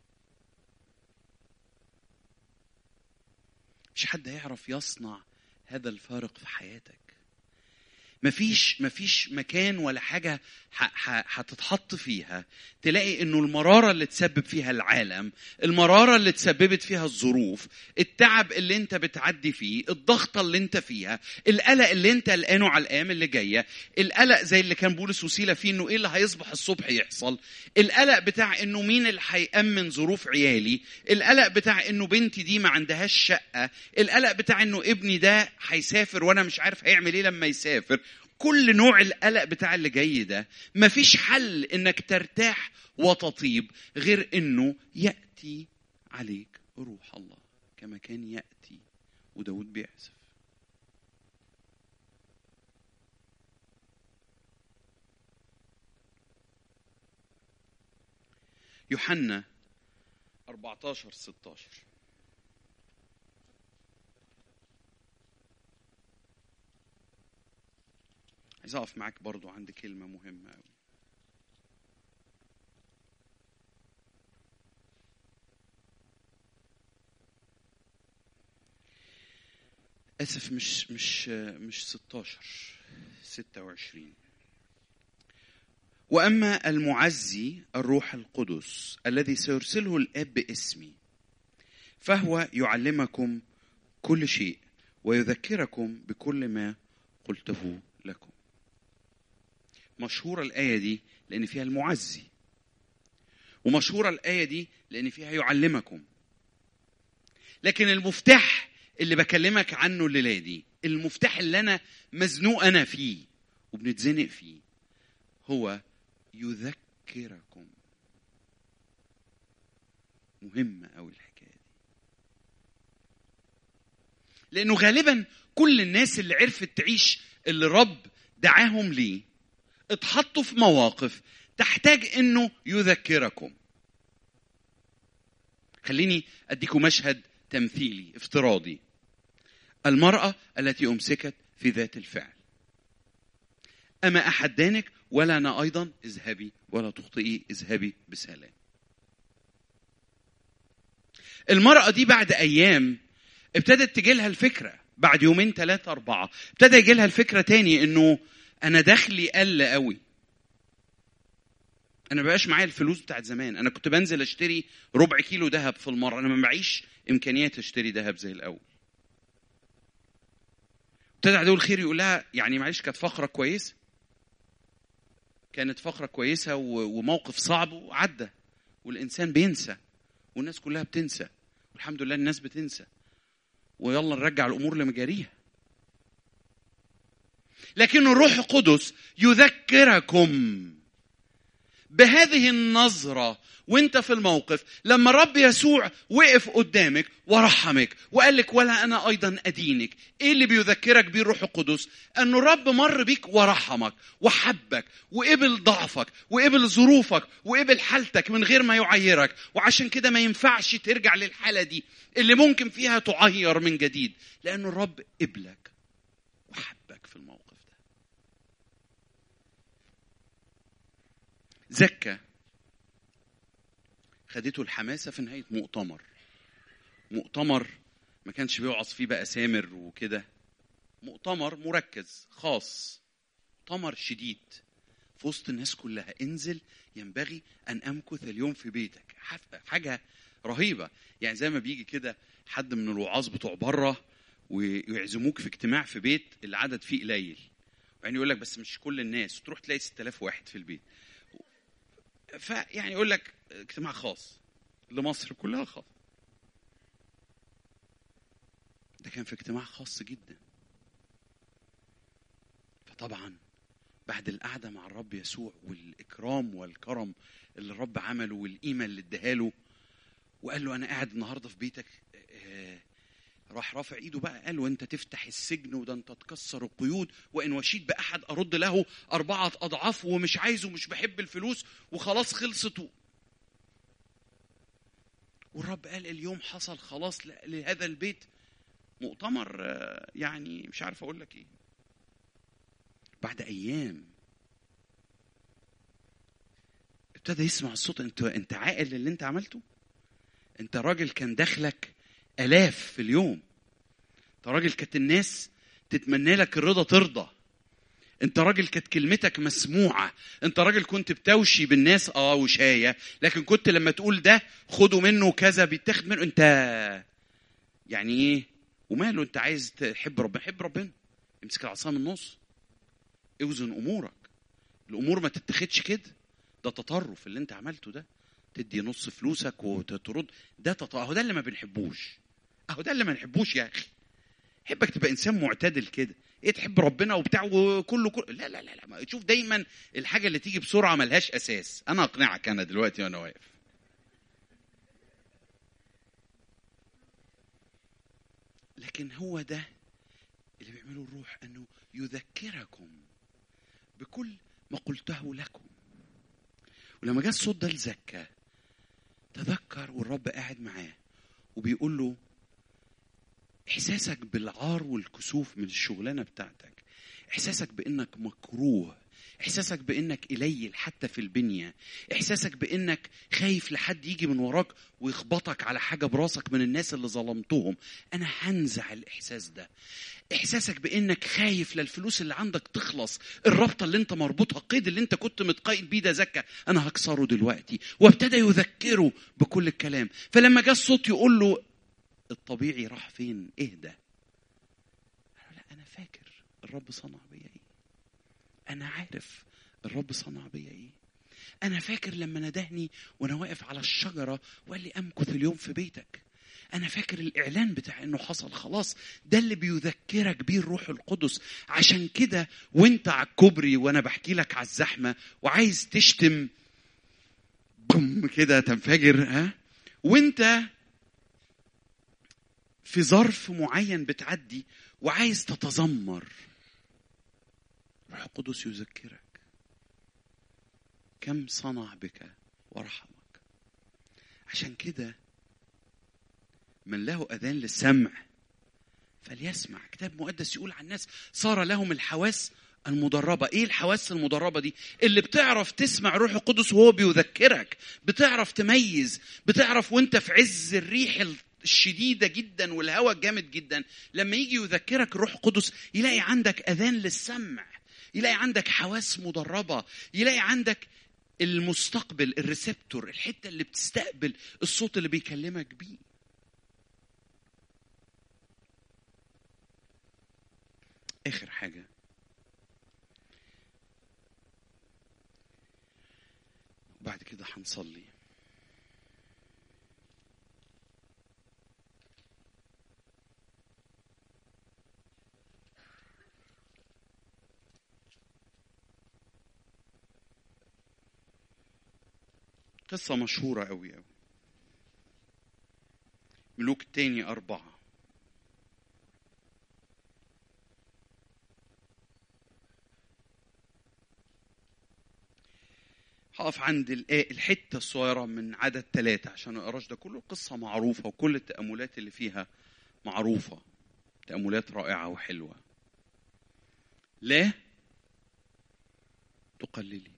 مش حد هيعرف يصنع هذا الفارق في حياتك مفيش مفيش مكان ولا حاجة ح- ح- هتتحط فيها تلاقي انه المرارة اللي تسبب فيها العالم المرارة اللي تسببت فيها الظروف التعب اللي انت بتعدي فيه الضغطة اللي انت فيها القلق اللي انت قلقانه على الايام اللي جاية القلق زي اللي كان بولس وسيلة فيه انه ايه اللي هيصبح الصبح يحصل القلق بتاع انه مين اللي هيأمن ظروف عيالي القلق بتاع انه بنتي دي ما عندهاش شقة القلق بتاع انه ابني ده هيسافر وانا مش عارف هيعمل ايه لما يسافر كل نوع القلق بتاع اللي جاي ده مفيش حل انك ترتاح وتطيب غير انه ياتي عليك روح الله كما كان ياتي وداود بيعزف يوحنا 14 16 عايز اقف معاك برضو عند كلمة مهمة أوي. اسف مش مش مش 16 26 واما المعزي الروح القدس الذي سيرسله الاب باسمي فهو يعلمكم كل شيء ويذكركم بكل ما قلته لكم مشهورة الآية دي لأن فيها المعزي ومشهورة الآية دي لأن فيها يعلمكم لكن المفتاح اللي بكلمك عنه الليلة دي المفتاح اللي أنا مزنوق أنا فيه وبنتزنق فيه هو يذكركم مهمة أوي الحكاية دي لأنه غالبا كل الناس اللي عرفت تعيش اللي رب دعاهم ليه اتحطوا في مواقف تحتاج انه يذكركم خليني اديكم مشهد تمثيلي افتراضي المرأة التي أمسكت في ذات الفعل أما أحد دانك ولا أنا أيضا اذهبي ولا تخطئي اذهبي بسلام المرأة دي بعد أيام ابتدت تجي لها الفكرة بعد يومين ثلاثة أربعة ابتدى يجي لها الفكرة تاني إنه أنا دخلي قل قوي أنا مبقاش معايا الفلوس بتاعت زمان أنا كنت بنزل أشتري ربع كيلو ذهب في المرة أنا ما معيش إمكانيات أشتري ذهب زي الأول ابتدى عدو الخير يقول لها يعني معلش كانت فقرة كويسة كانت فقرة كويسة و- وموقف صعب وعدى والإنسان بينسى والناس كلها بتنسى والحمد لله الناس بتنسى ويلا نرجع الأمور لمجاريها لكن الروح القدس يذكركم بهذه النظرة وانت في الموقف لما الرب يسوع وقف قدامك ورحمك وقال لك ولا انا ايضا ادينك ايه اللي بيذكرك بيه الروح القدس انه الرب مر بيك ورحمك وحبك وقبل ضعفك وقبل ظروفك وقبل حالتك من غير ما يعيرك وعشان كده ما ينفعش ترجع للحالة دي اللي ممكن فيها تعير من جديد لانه الرب قبلك وحبك في الموقف ده زكى خدته الحماسة في نهاية مؤتمر مؤتمر ما كانش بيوعظ فيه بقى سامر وكده مؤتمر مركز خاص مؤتمر شديد في وسط الناس كلها انزل ينبغي ان امكث اليوم في بيتك حف- حاجه رهيبه يعني زي ما بيجي كده حد من الوعاظ بتوع بره ويعزموك في اجتماع في بيت العدد فيه قليل يعني يقول لك بس مش كل الناس تروح تلاقي 6000 واحد في البيت فيعني يقول لك اجتماع خاص لمصر كلها خاص ده كان في اجتماع خاص جدا فطبعا بعد القعده مع الرب يسوع والاكرام والكرم اللي الرب عمله والقيمه اللي اداها له وقال له انا قاعد النهارده في بيتك آه، راح رافع ايده بقى قال له انت تفتح السجن وده انت تكسر القيود وان وشيت باحد ارد له اربعه اضعاف ومش عايزه ومش بحب الفلوس وخلاص خلصت و... والرب قال اليوم حصل خلاص ل- لهذا البيت مؤتمر آه، يعني مش عارف اقول لك ايه بعد ايام ابتدى يسمع الصوت انت انت عاقل اللي انت عملته انت راجل كان دخلك الاف في اليوم انت راجل كانت الناس تتمنى لك الرضا ترضى انت راجل كانت كلمتك مسموعه انت راجل كنت بتوشي بالناس اه وشايه لكن كنت لما تقول ده خدوا منه كذا بيتاخد منه انت يعني ايه وماله انت عايز تحب ربنا حب ربنا امسك العصا من النص اوزن امورك الامور ما تتاخدش كده ده تطرف اللي انت عملته ده تدي نص فلوسك وترد ده تط... اهو ده اللي ما بنحبوش اهو ده اللي ما نحبوش يا اخي حبك تبقى انسان معتدل كده ايه تحب ربنا وبتاع وكله كل... لا لا لا لا ما- شوف دايما الحاجه اللي تيجي بسرعه ملهاش اساس انا اقنعك انا دلوقتي وانا واقف لكن هو ده اللي بيعمله الروح انه يذكركم بكل ما قلته لكم ولما جاء الصوت ده لزكا تذكر والرب قاعد معاه وبيقول له احساسك بالعار والكسوف من الشغلانه بتاعتك احساسك بانك مكروه احساسك بانك قليل حتى في البنيه احساسك بانك خايف لحد يجي من وراك ويخبطك على حاجه براسك من الناس اللي ظلمتهم انا هنزع الاحساس ده احساسك بانك خايف للفلوس اللي عندك تخلص الرابطه اللي انت مربوطها القيد اللي انت كنت متقيد بيه ده زكى انا هكسره دلوقتي وابتدى يذكره بكل الكلام فلما جاء الصوت يقول له الطبيعي راح فين اهدى قال له لا انا فاكر الرب صنع بيا ايه انا عارف الرب صنع بيا ايه انا فاكر لما ندهني وانا واقف على الشجره وقال لي امكث اليوم في بيتك انا فاكر الاعلان بتاع انه حصل خلاص ده اللي بيذكرك بيه الروح القدس عشان كده وانت على الكوبري وانا بحكي لك على الزحمه وعايز تشتم بوم كده تنفجر ها وانت في ظرف معين بتعدي وعايز تتذمر الروح القدس يذكرك كم صنع بك ورحمك عشان كده من له اذان للسمع فليسمع كتاب مقدس يقول عن الناس صار لهم الحواس المدربة ايه الحواس المدربة دي اللي بتعرف تسمع روح القدس وهو بيذكرك بتعرف تميز بتعرف وانت في عز الريح الشديدة جدا والهواء الجامد جدا لما يجي يذكرك الروح القدس يلاقي عندك اذان للسمع يلاقي عندك حواس مدربة يلاقي عندك المستقبل الريسبتور الحتة اللي بتستقبل الصوت اللي بيكلمك بيه اخر حاجه وبعد كده هنصلي قصة مشهورة أوي أوي ملوك التاني أربعة هقف عند الآ- الحته الصغيره من عدد ثلاثه عشان ما اقراش ده كله قصه معروفه وكل التاملات اللي فيها معروفه تاملات رائعه وحلوه لا تقللي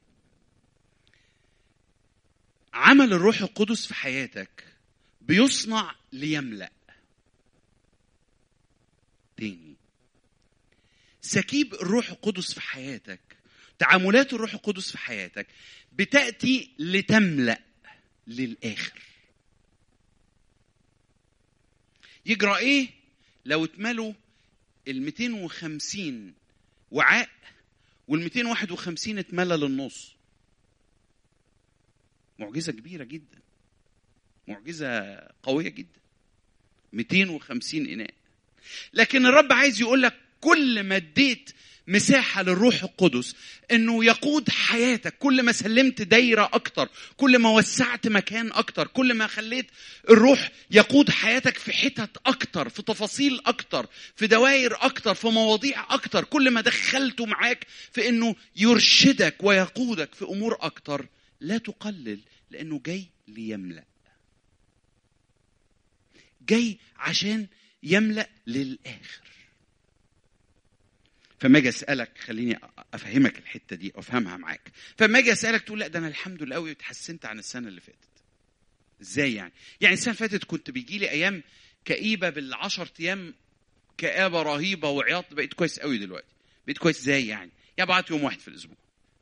عمل الروح القدس في حياتك بيصنع ليملا تاني سكيب الروح القدس في حياتك تعاملات الروح القدس في حياتك بتأتي لتملأ للآخر يجرى ايه لو اتملوا ال 250 وعاء وال 251 اتملى للنص معجزة كبيرة جدا معجزة قوية جدا 250 إناء لكن الرب عايز يقول لك كل ما اديت مساحة للروح القدس انه يقود حياتك كل ما سلمت دايرة اكتر كل ما وسعت مكان اكتر كل ما خليت الروح يقود حياتك في حتت اكتر في تفاصيل اكتر في دوائر اكتر في مواضيع اكتر كل ما دخلته معاك في انه يرشدك ويقودك في امور اكتر لا تقلل لانه جاي ليملأ جاي عشان يملأ للآخر فما اجي اسالك خليني افهمك الحته دي افهمها معاك فما اجي اسالك تقول لا ده انا الحمد لله قوي اتحسنت عن السنه اللي فاتت ازاي يعني يعني السنه اللي فاتت كنت بيجي لي ايام كئيبه بالعشر ايام كآبه رهيبه وعياط بقيت كويس قوي دلوقتي بقيت كويس ازاي يعني يعني بعت يوم واحد في الاسبوع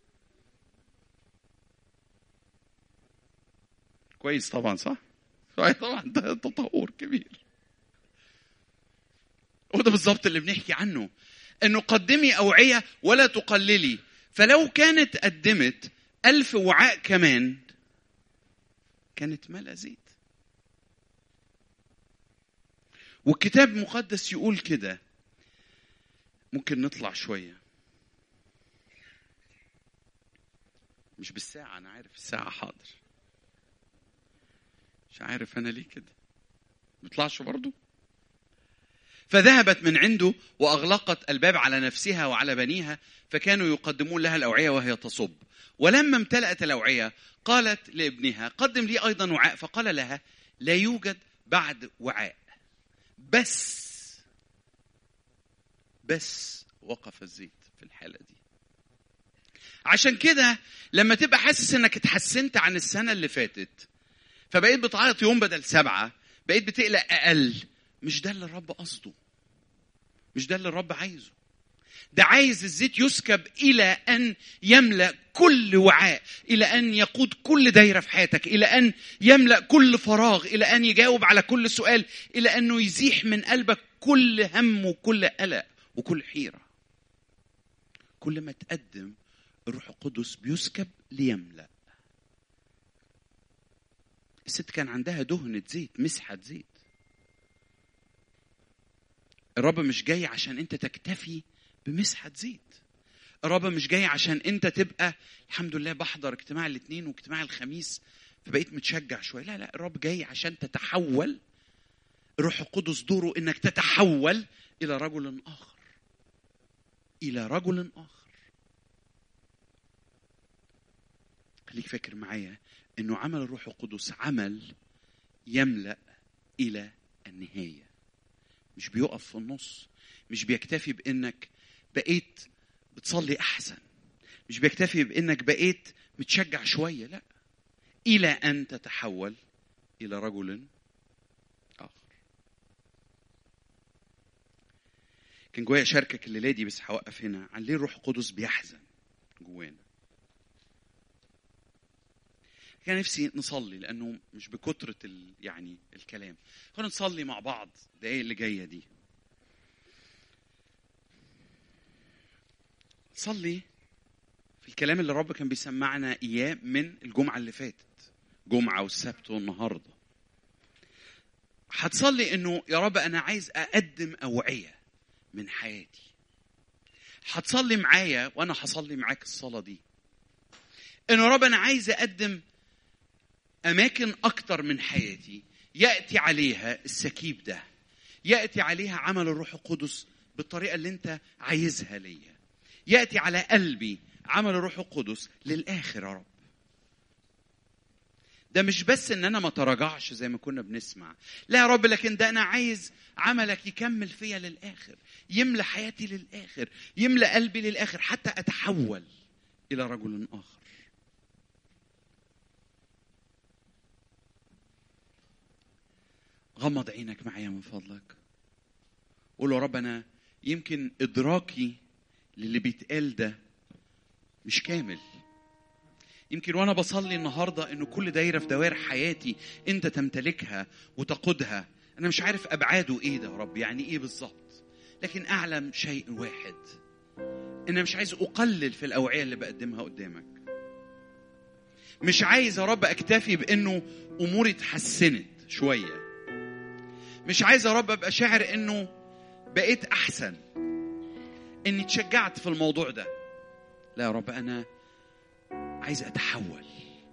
كويس طبعا صح صحيح طبعا ده تطور كبير وده بالظبط اللي بنحكي عنه انه قدمي اوعيه ولا تقللي فلو كانت قدمت ألف وعاء كمان كانت ملا زيت والكتاب المقدس يقول كده ممكن نطلع شويه مش بالساعه انا عارف الساعه حاضر مش عارف انا ليه كده بيطلعش برضه فذهبت من عنده واغلقت الباب على نفسها وعلى بنيها فكانوا يقدمون لها الاوعيه وهي تصب ولما امتلأت الاوعيه قالت لابنها قدم لي ايضا وعاء فقال لها لا يوجد بعد وعاء بس بس وقف الزيت في الحاله دي عشان كده لما تبقى حاسس انك اتحسنت عن السنه اللي فاتت فبقيت بتعيط يوم بدل سبعه بقيت بتقلق اقل مش ده اللي الرب قصده مش ده اللي الرب عايزه ده عايز الزيت يسكب الى ان يملا كل وعاء الى ان يقود كل دايره في حياتك الى ان يملا كل فراغ الى ان يجاوب على كل سؤال الى انه يزيح من قلبك كل هم وكل قلق وكل حيره كل ما تقدم الروح القدس بيسكب ليملا الست كان عندها دهنه زيت مسحه زيت الرب مش جاي عشان انت تكتفي بمسحه زيت الرب مش جاي عشان انت تبقى الحمد لله بحضر اجتماع الاثنين واجتماع الخميس فبقيت متشجع شويه لا لا الرب جاي عشان تتحول الروح القدس دوره انك تتحول الى رجل اخر الى رجل اخر خليك فاكر معايا انه عمل الروح القدس عمل يملا الى النهايه مش بيقف في النص مش بيكتفي بانك بقيت بتصلي احسن مش بيكتفي بانك بقيت متشجع شويه لا الى ان تتحول الى رجل اخر كان جوايا اشاركك الليله دي بس هوقف هنا عن ليه الروح القدس بيحزن جوانا كان نفسي نصلي لانه مش بكثره ال... يعني الكلام خلينا نصلي مع بعض الدقايق اللي جايه دي صلي في الكلام اللي الرب كان بيسمعنا اياه من الجمعه اللي فاتت جمعه والسبت والنهارده هتصلي انه يا رب انا عايز اقدم اوعيه من حياتي هتصلي معايا وانا هصلي معاك الصلاه دي انه يا رب انا عايز اقدم اماكن اكتر من حياتي ياتي عليها السكيب ده ياتي عليها عمل الروح القدس بالطريقه اللي انت عايزها ليا ياتي على قلبي عمل الروح القدس للاخر يا رب ده مش بس ان انا ما تراجعش زي ما كنا بنسمع لا يا رب لكن ده انا عايز عملك يكمل فيا للاخر يملى حياتي للاخر يملى قلبي للاخر حتى اتحول الى رجل اخر غمض عينك معايا من فضلك قول له يا رب انا يمكن ادراكي للي بيتقال ده مش كامل يمكن وانا بصلي النهارده انه كل دايره في دوائر حياتي انت تمتلكها وتقودها انا مش عارف ابعاده ايه ده يا رب يعني ايه بالظبط لكن اعلم شيء واحد ان أنا مش عايز اقلل في الاوعيه اللي بقدمها قدامك مش عايز يا رب اكتفي بانه اموري اتحسنت شويه مش عايز يا رب ابقى شاعر انه بقيت احسن اني اتشجعت في الموضوع ده لا يا رب انا عايز اتحول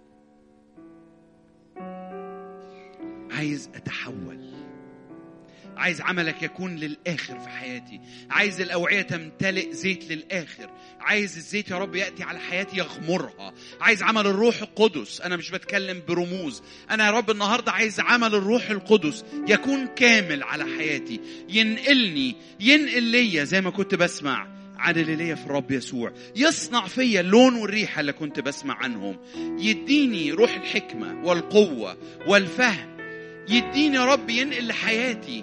عايز اتحول عايز عملك يكون للاخر في حياتي عايز الاوعيه تمتلئ زيت للاخر عايز الزيت يا رب ياتي على حياتي يغمرها عايز عمل الروح القدس انا مش بتكلم برموز انا يا رب النهارده عايز عمل الروح القدس يكون كامل على حياتي ينقلني ينقل ليا زي ما كنت بسمع عن اللي ليا في الرب يسوع يصنع فيا اللون والريحه اللي كنت بسمع عنهم يديني روح الحكمه والقوه والفهم يديني يا رب ينقل لحياتي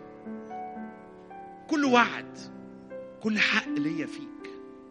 كل وعد كل حق ليا فيك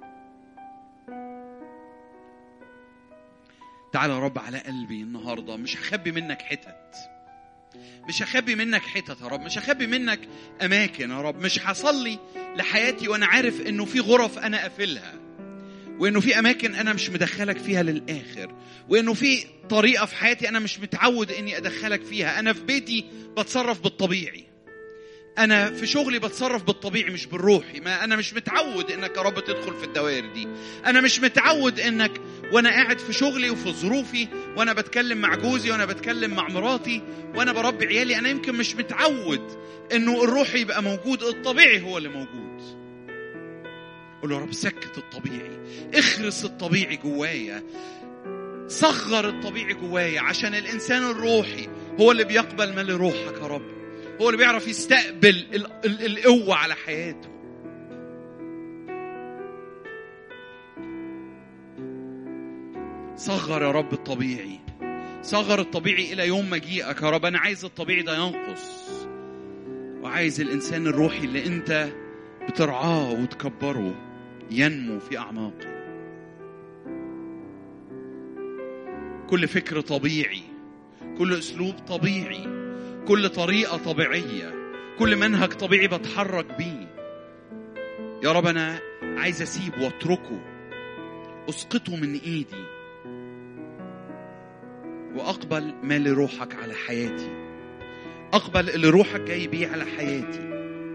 تعال يا رب على قلبي النهارده مش هخبي منك حتت مش هخبي منك حتت يا رب مش هخبي منك اماكن يا رب مش هصلي لحياتي وانا عارف انه في غرف انا قافلها وانه في اماكن انا مش مدخلك فيها للاخر وانه في طريقه في حياتي انا مش متعود اني ادخلك فيها انا في بيتي بتصرف بالطبيعي انا في شغلي بتصرف بالطبيعي مش بالروحي ما انا مش متعود انك يا رب تدخل في الدوائر دي انا مش متعود انك وانا قاعد في شغلي وفي ظروفي وانا بتكلم مع جوزي وانا بتكلم مع مراتي وانا بربي عيالي انا يمكن مش متعود انه الروحي يبقى موجود الطبيعي هو اللي موجود قول له يا رب سكت الطبيعي اخرس الطبيعي جوايا صغر الطبيعي جوايا عشان الانسان الروحي هو اللي بيقبل مال روحك يا رب هو اللي بيعرف يستقبل ال- ال- القوة على حياته صغر يا رب الطبيعي صغر الطبيعي إلى يوم مجيئك يا رب أنا عايز الطبيعي ده ينقص وعايز الإنسان الروحي اللي أنت بترعاه وتكبره ينمو في أعماقي كل فكر طبيعي كل أسلوب طبيعي كل طريقة طبيعية كل منهج طبيعي بتحرك بيه يا رب أنا عايز أسيبه وأتركه أسقطه من إيدي وأقبل ما لروحك على حياتي أقبل اللي روحك جاي بيه على حياتي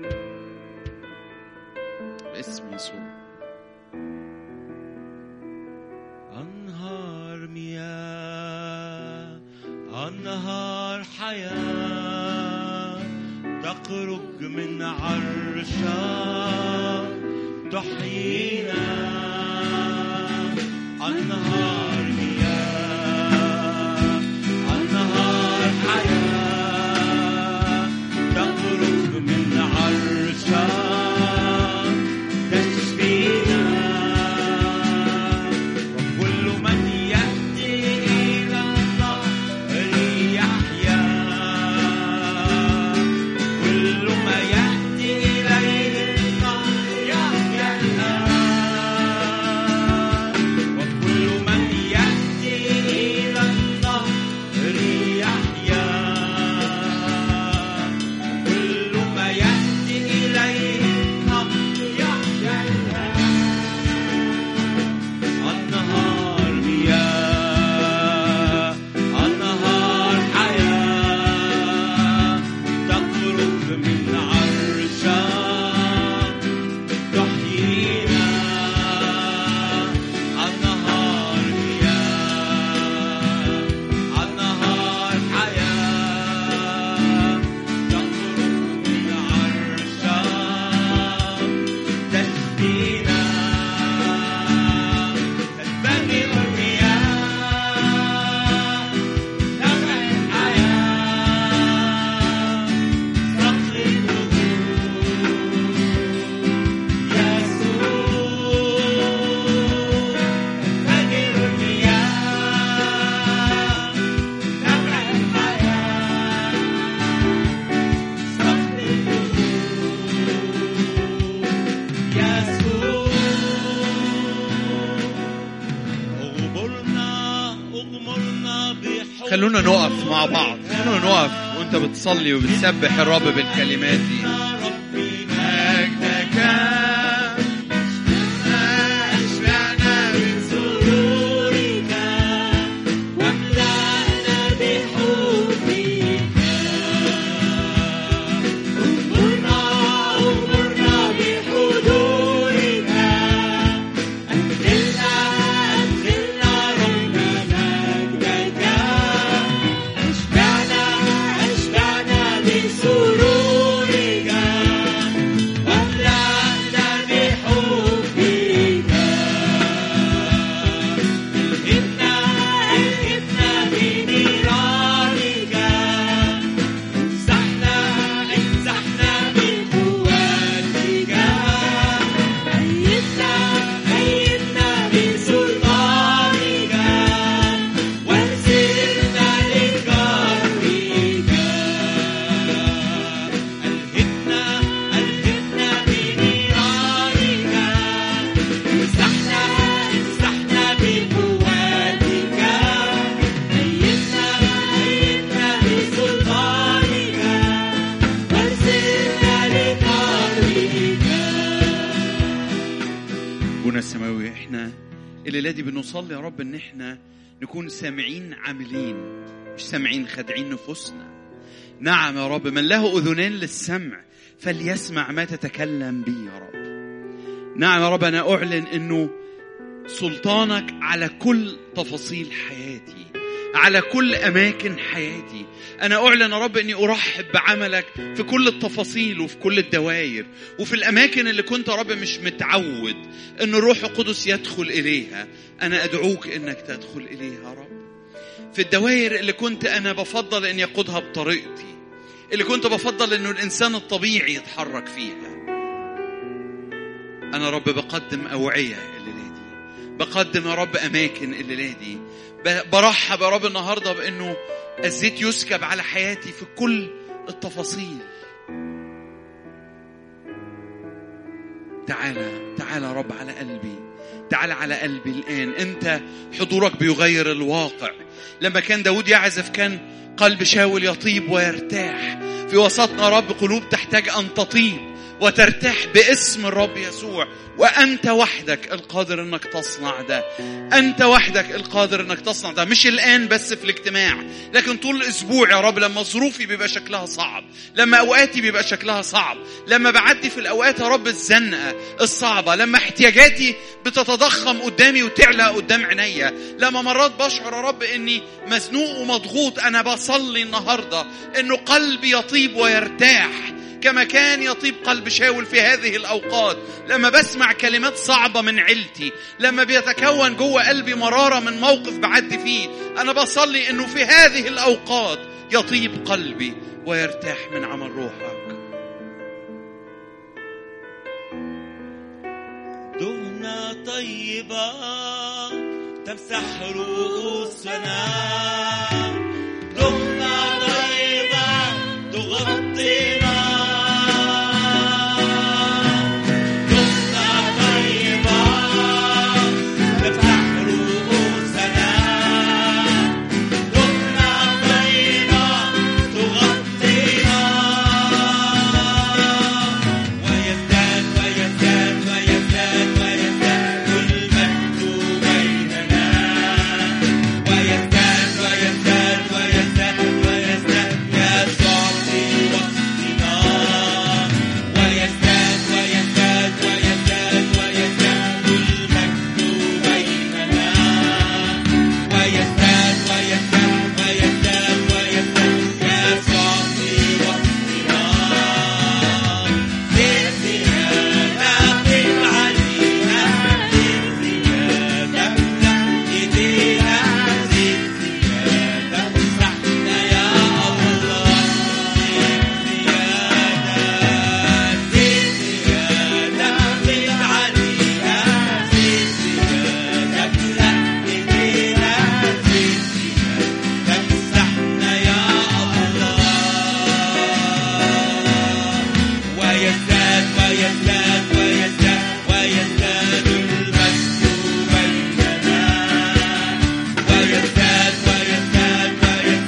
باسم يسوع أنهار مياه أنهار حياة تخرج من عرشك تحيينا أنهار مياه أنهار حياة تخرج من عرشك تشفينا وكل من يأتي إلى الله يحيا كل ما يأتي إليه الله يحيا الآن وكل من يأتي خلونا نقف مع بعض خلونا نقف وانت بتصلي وبتسبح الرب بالكلمات دي ربي مجدك أشبعنا من سرورك واملأنا بحبك أمرنا أمرنا بحضورك أنزلنا أنزلنا رب مجدك أشبعنا أشبعنا بسرورك واملأنا بحبك ألهمنا ألهمنا بنيرانك امسحنا امسحنا بقوتك أيدنا أيدنا بسلطانك وارسلنا لكرمك ألهمنا ألهمنا بنيرانك امسحنا امسحنا بقوتك أيدنا أيدنا بسلطانك وارسلنا لكرمك ابونا السماوي احنا الليله دي بنصلي يا رب ان احنا نكون سامعين عاملين مش سامعين خادعين نفوسنا نعم يا رب من له اذنان للسمع فليسمع ما تتكلم به يا رب نعم يا رب انا اعلن انه سلطانك على كل تفاصيل حياتي على كل اماكن حياتي انا اعلن يا رب اني ارحب بعملك في كل التفاصيل وفي كل الدوائر وفي الاماكن اللي كنت يا رب مش متعود ان الروح القدس يدخل اليها انا ادعوك انك تدخل اليها يا رب في الدوائر اللي كنت انا بفضل ان يقودها بطريقتي اللي كنت بفضل انه الانسان الطبيعي يتحرك فيها انا رب بقدم اوعيه الليله دي بقدم يا رب اماكن الليله دي ب- برحب يا رب النهارده بانه الزيت يسكب على حياتي في كل التفاصيل تعالى تعالى يا رب على قلبي تعالى على قلبي الآن أنت حضورك بيغير الواقع لما كان داود يعزف كان قلب شاول يطيب ويرتاح في وسطنا يا رب قلوب تحتاج أن تطيب وترتاح باسم الرب يسوع وأنت وحدك القادر أنك تصنع ده أنت وحدك القادر أنك تصنع ده مش الآن بس في الاجتماع لكن طول الأسبوع يا رب لما ظروفي بيبقى شكلها صعب لما أوقاتي بيبقى شكلها صعب لما بعدي في الأوقات يا رب الزنقة الصعبة لما احتياجاتي بتتضخم قدامي وتعلى قدام عينيا لما مرات بشعر يا رب اني مزنوق ومضغوط انا بصلي النهارده انه قلبي يطيب ويرتاح كما كان يطيب قلب شاول في هذه الاوقات لما بسمع كلمات صعبه من عيلتي لما بيتكون جوه قلبي مراره من موقف بعدي فيه انا بصلي انه في هذه الاوقات يطيب قلبي ويرتاح من عمل روحك دهنة طيبة تمسح رؤوسنا دهنة طيبة تغطينا دهنة طيبة تمسح رؤوسنا دهنة طيبة تغطينا ويزداد ويزداد ويزداد ويزداد المجد بيننا ويزداد ويزداد ويزداد ويزداد يسوع في وسطنا ويزداد ويزداد ويزداد ويزداد المجد بيننا ويزداد ويزداد ويزداد ويزداد يسوع في وسطنا زيد زيادة قل علينا زيد زيادة املأ ايدينا زيد زيادة امسحنا يا الله زيد زيادة زيد زيادة قل علينا زيد زيادة املأ ايدينا زيد زيادة امسحنا يا الله ويزداد ويزداد ويزداد ويزداد المجد بيننا ويزداد ويزداد ويزداد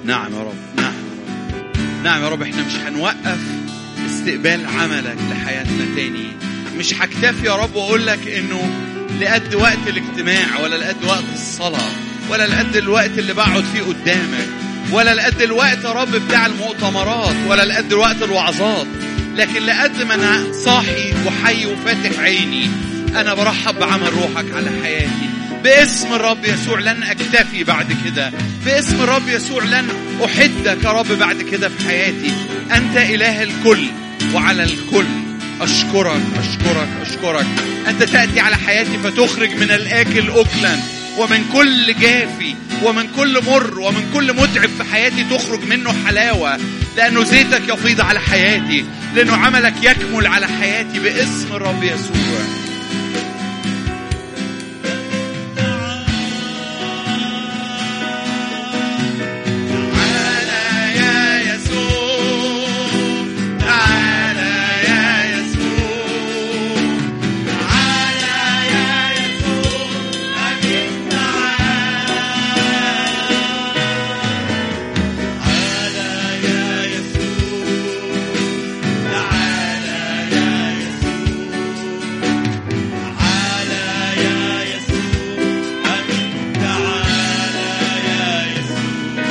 نعم يا رب نعم يا رب نعم يا رب احنا مش هنوقف استقبال عملك لحياتنا تاني مش هكتفي يا رب واقول لك انه لقد وقت الاجتماع ولا لقد وقت الصلاة ولا لقد الوقت اللي بقعد فيه قدامك ولا لقد الوقت يا رب بتاع المؤتمرات ولا لقد الوقت الوعظات لكن لقد ما انا صاحي وحي وفاتح عيني انا برحب بعمل روحك على حياتي باسم الرب يسوع لن اكتفي بعد كده باسم الرب يسوع لن احدك يا رب بعد كده في حياتي انت اله الكل وعلى الكل اشكرك اشكرك اشكرك انت تاتي على حياتي فتخرج من الاكل اكلا ومن كل جافي ومن كل مر ومن كل متعب في حياتي تخرج منه حلاوه لانه زيتك يفيض على حياتي لانه عملك يكمل على حياتي باسم الرب يسوع تعالى يا يسوع تعالى يا يسوع تعالى يا يسوع أمين تعالى يا يسوع تعالى يا يسوع تعالى يا يسوع أمين تعالى يا يسوع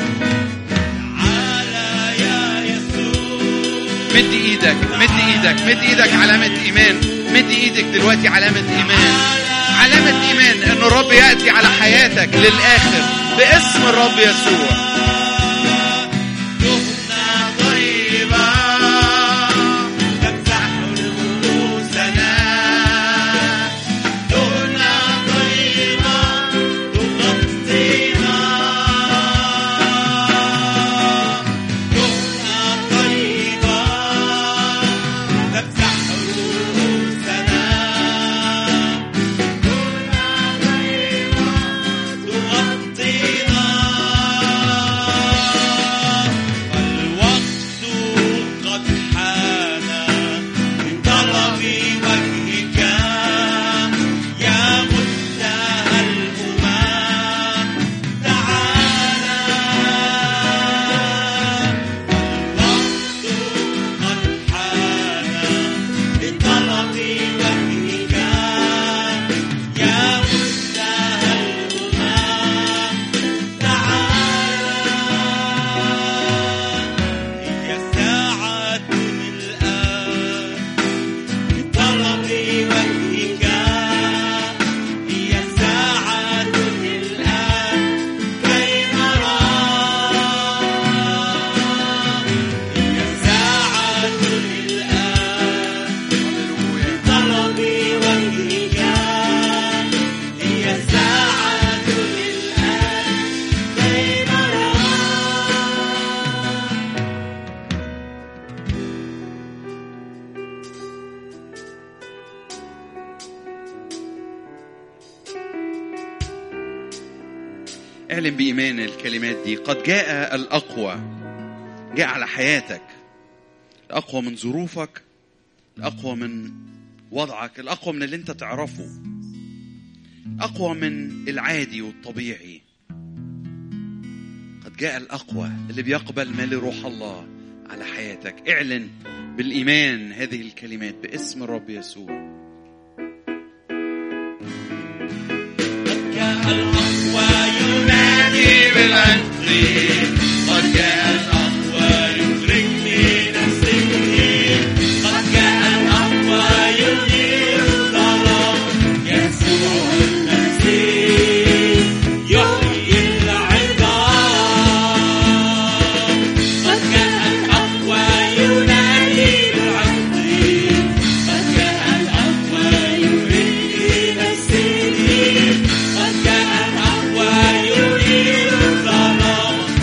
تعالى يا يسوع مد ايدك مد ايدك مد ايدك علامة ايمان مد ايدك دلوقتي علامة ايمان علامة ايمان ان الرب يأتي على حياتك للاخر باسم الرب يسوع دهنا طيبة تمسح رؤوسنا دهنا طيبة تغطينا دهنا طيبة تمسح رؤوسنا دهنا طيبة تغطينا الوقت قد حان لطلب وجهك يا منتهى الأمم تعالى الوقت قد حان لطلب وجهك يا منتهى الأمم تعالى هي ساعة الآن لطلب وجهك هي ساعة الآن كي نرى هي ساعة الآن لطلب وجهك هي ساعة الآن كي نرى اعلن بإيمان الكلمات دي قد جاء الأقوى جاء على حياتك الأقوى من ظروفك الأقوى من وضعك الأقوى من اللي أنت تعرفه أقوى من العادي والطبيعي قد جاء الأقوى اللي بيقبل ما لروح الله على حياتك اعلن بالإيمان هذه الكلمات باسم الرب يسوع قد جاء الأقوى ينادي بالعتق قد جاء الأقوى يخرجني نفسي قد جاء الأقوى ينير الظلام يسوع المسيح يحيي العظام قد جاء الأقوى ينادي بالعتق قد جاء الأقوى يحيي نفسي قد جاء الأقوى ينير الظلام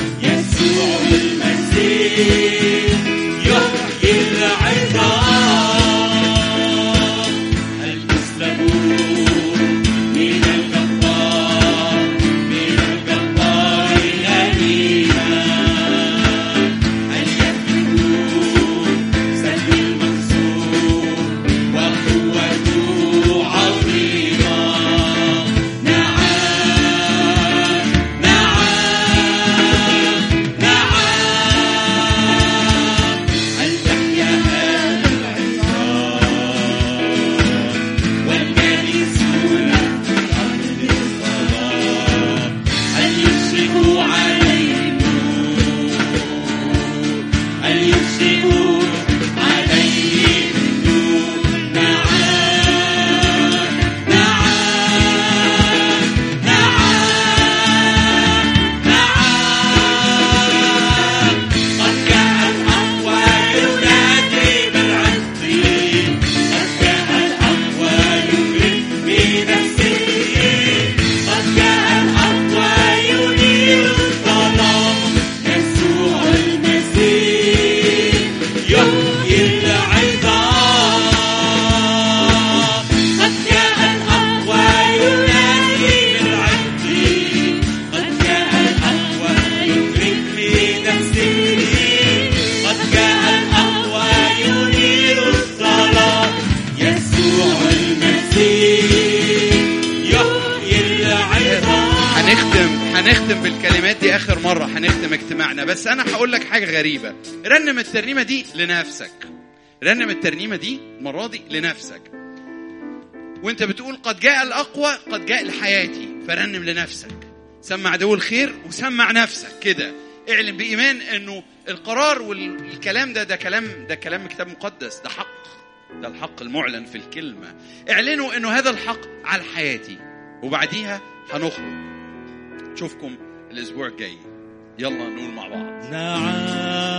هنختم هنختم بالكلمات دي اخر مره هنختم اجتماعنا بس انا هقول لك حاجه غريبه رنم الترنيمه دي لنفسك رنم الترنيمه دي المره دي لنفسك وانت بتقول قد جاء الاقوى قد جاء لحياتي فرنم لنفسك سمع عدو الخير وسمع نفسك كده اعلن بايمان انه القرار والكلام ده ده كلام ده كلام كتاب مقدس ده حق ده الحق المعلن في الكلمه اعلنوا انه هذا الحق على حياتي وبعديها هنخرج نشوفكم الاسبوع الجاي يلا نقول مع بعض نعم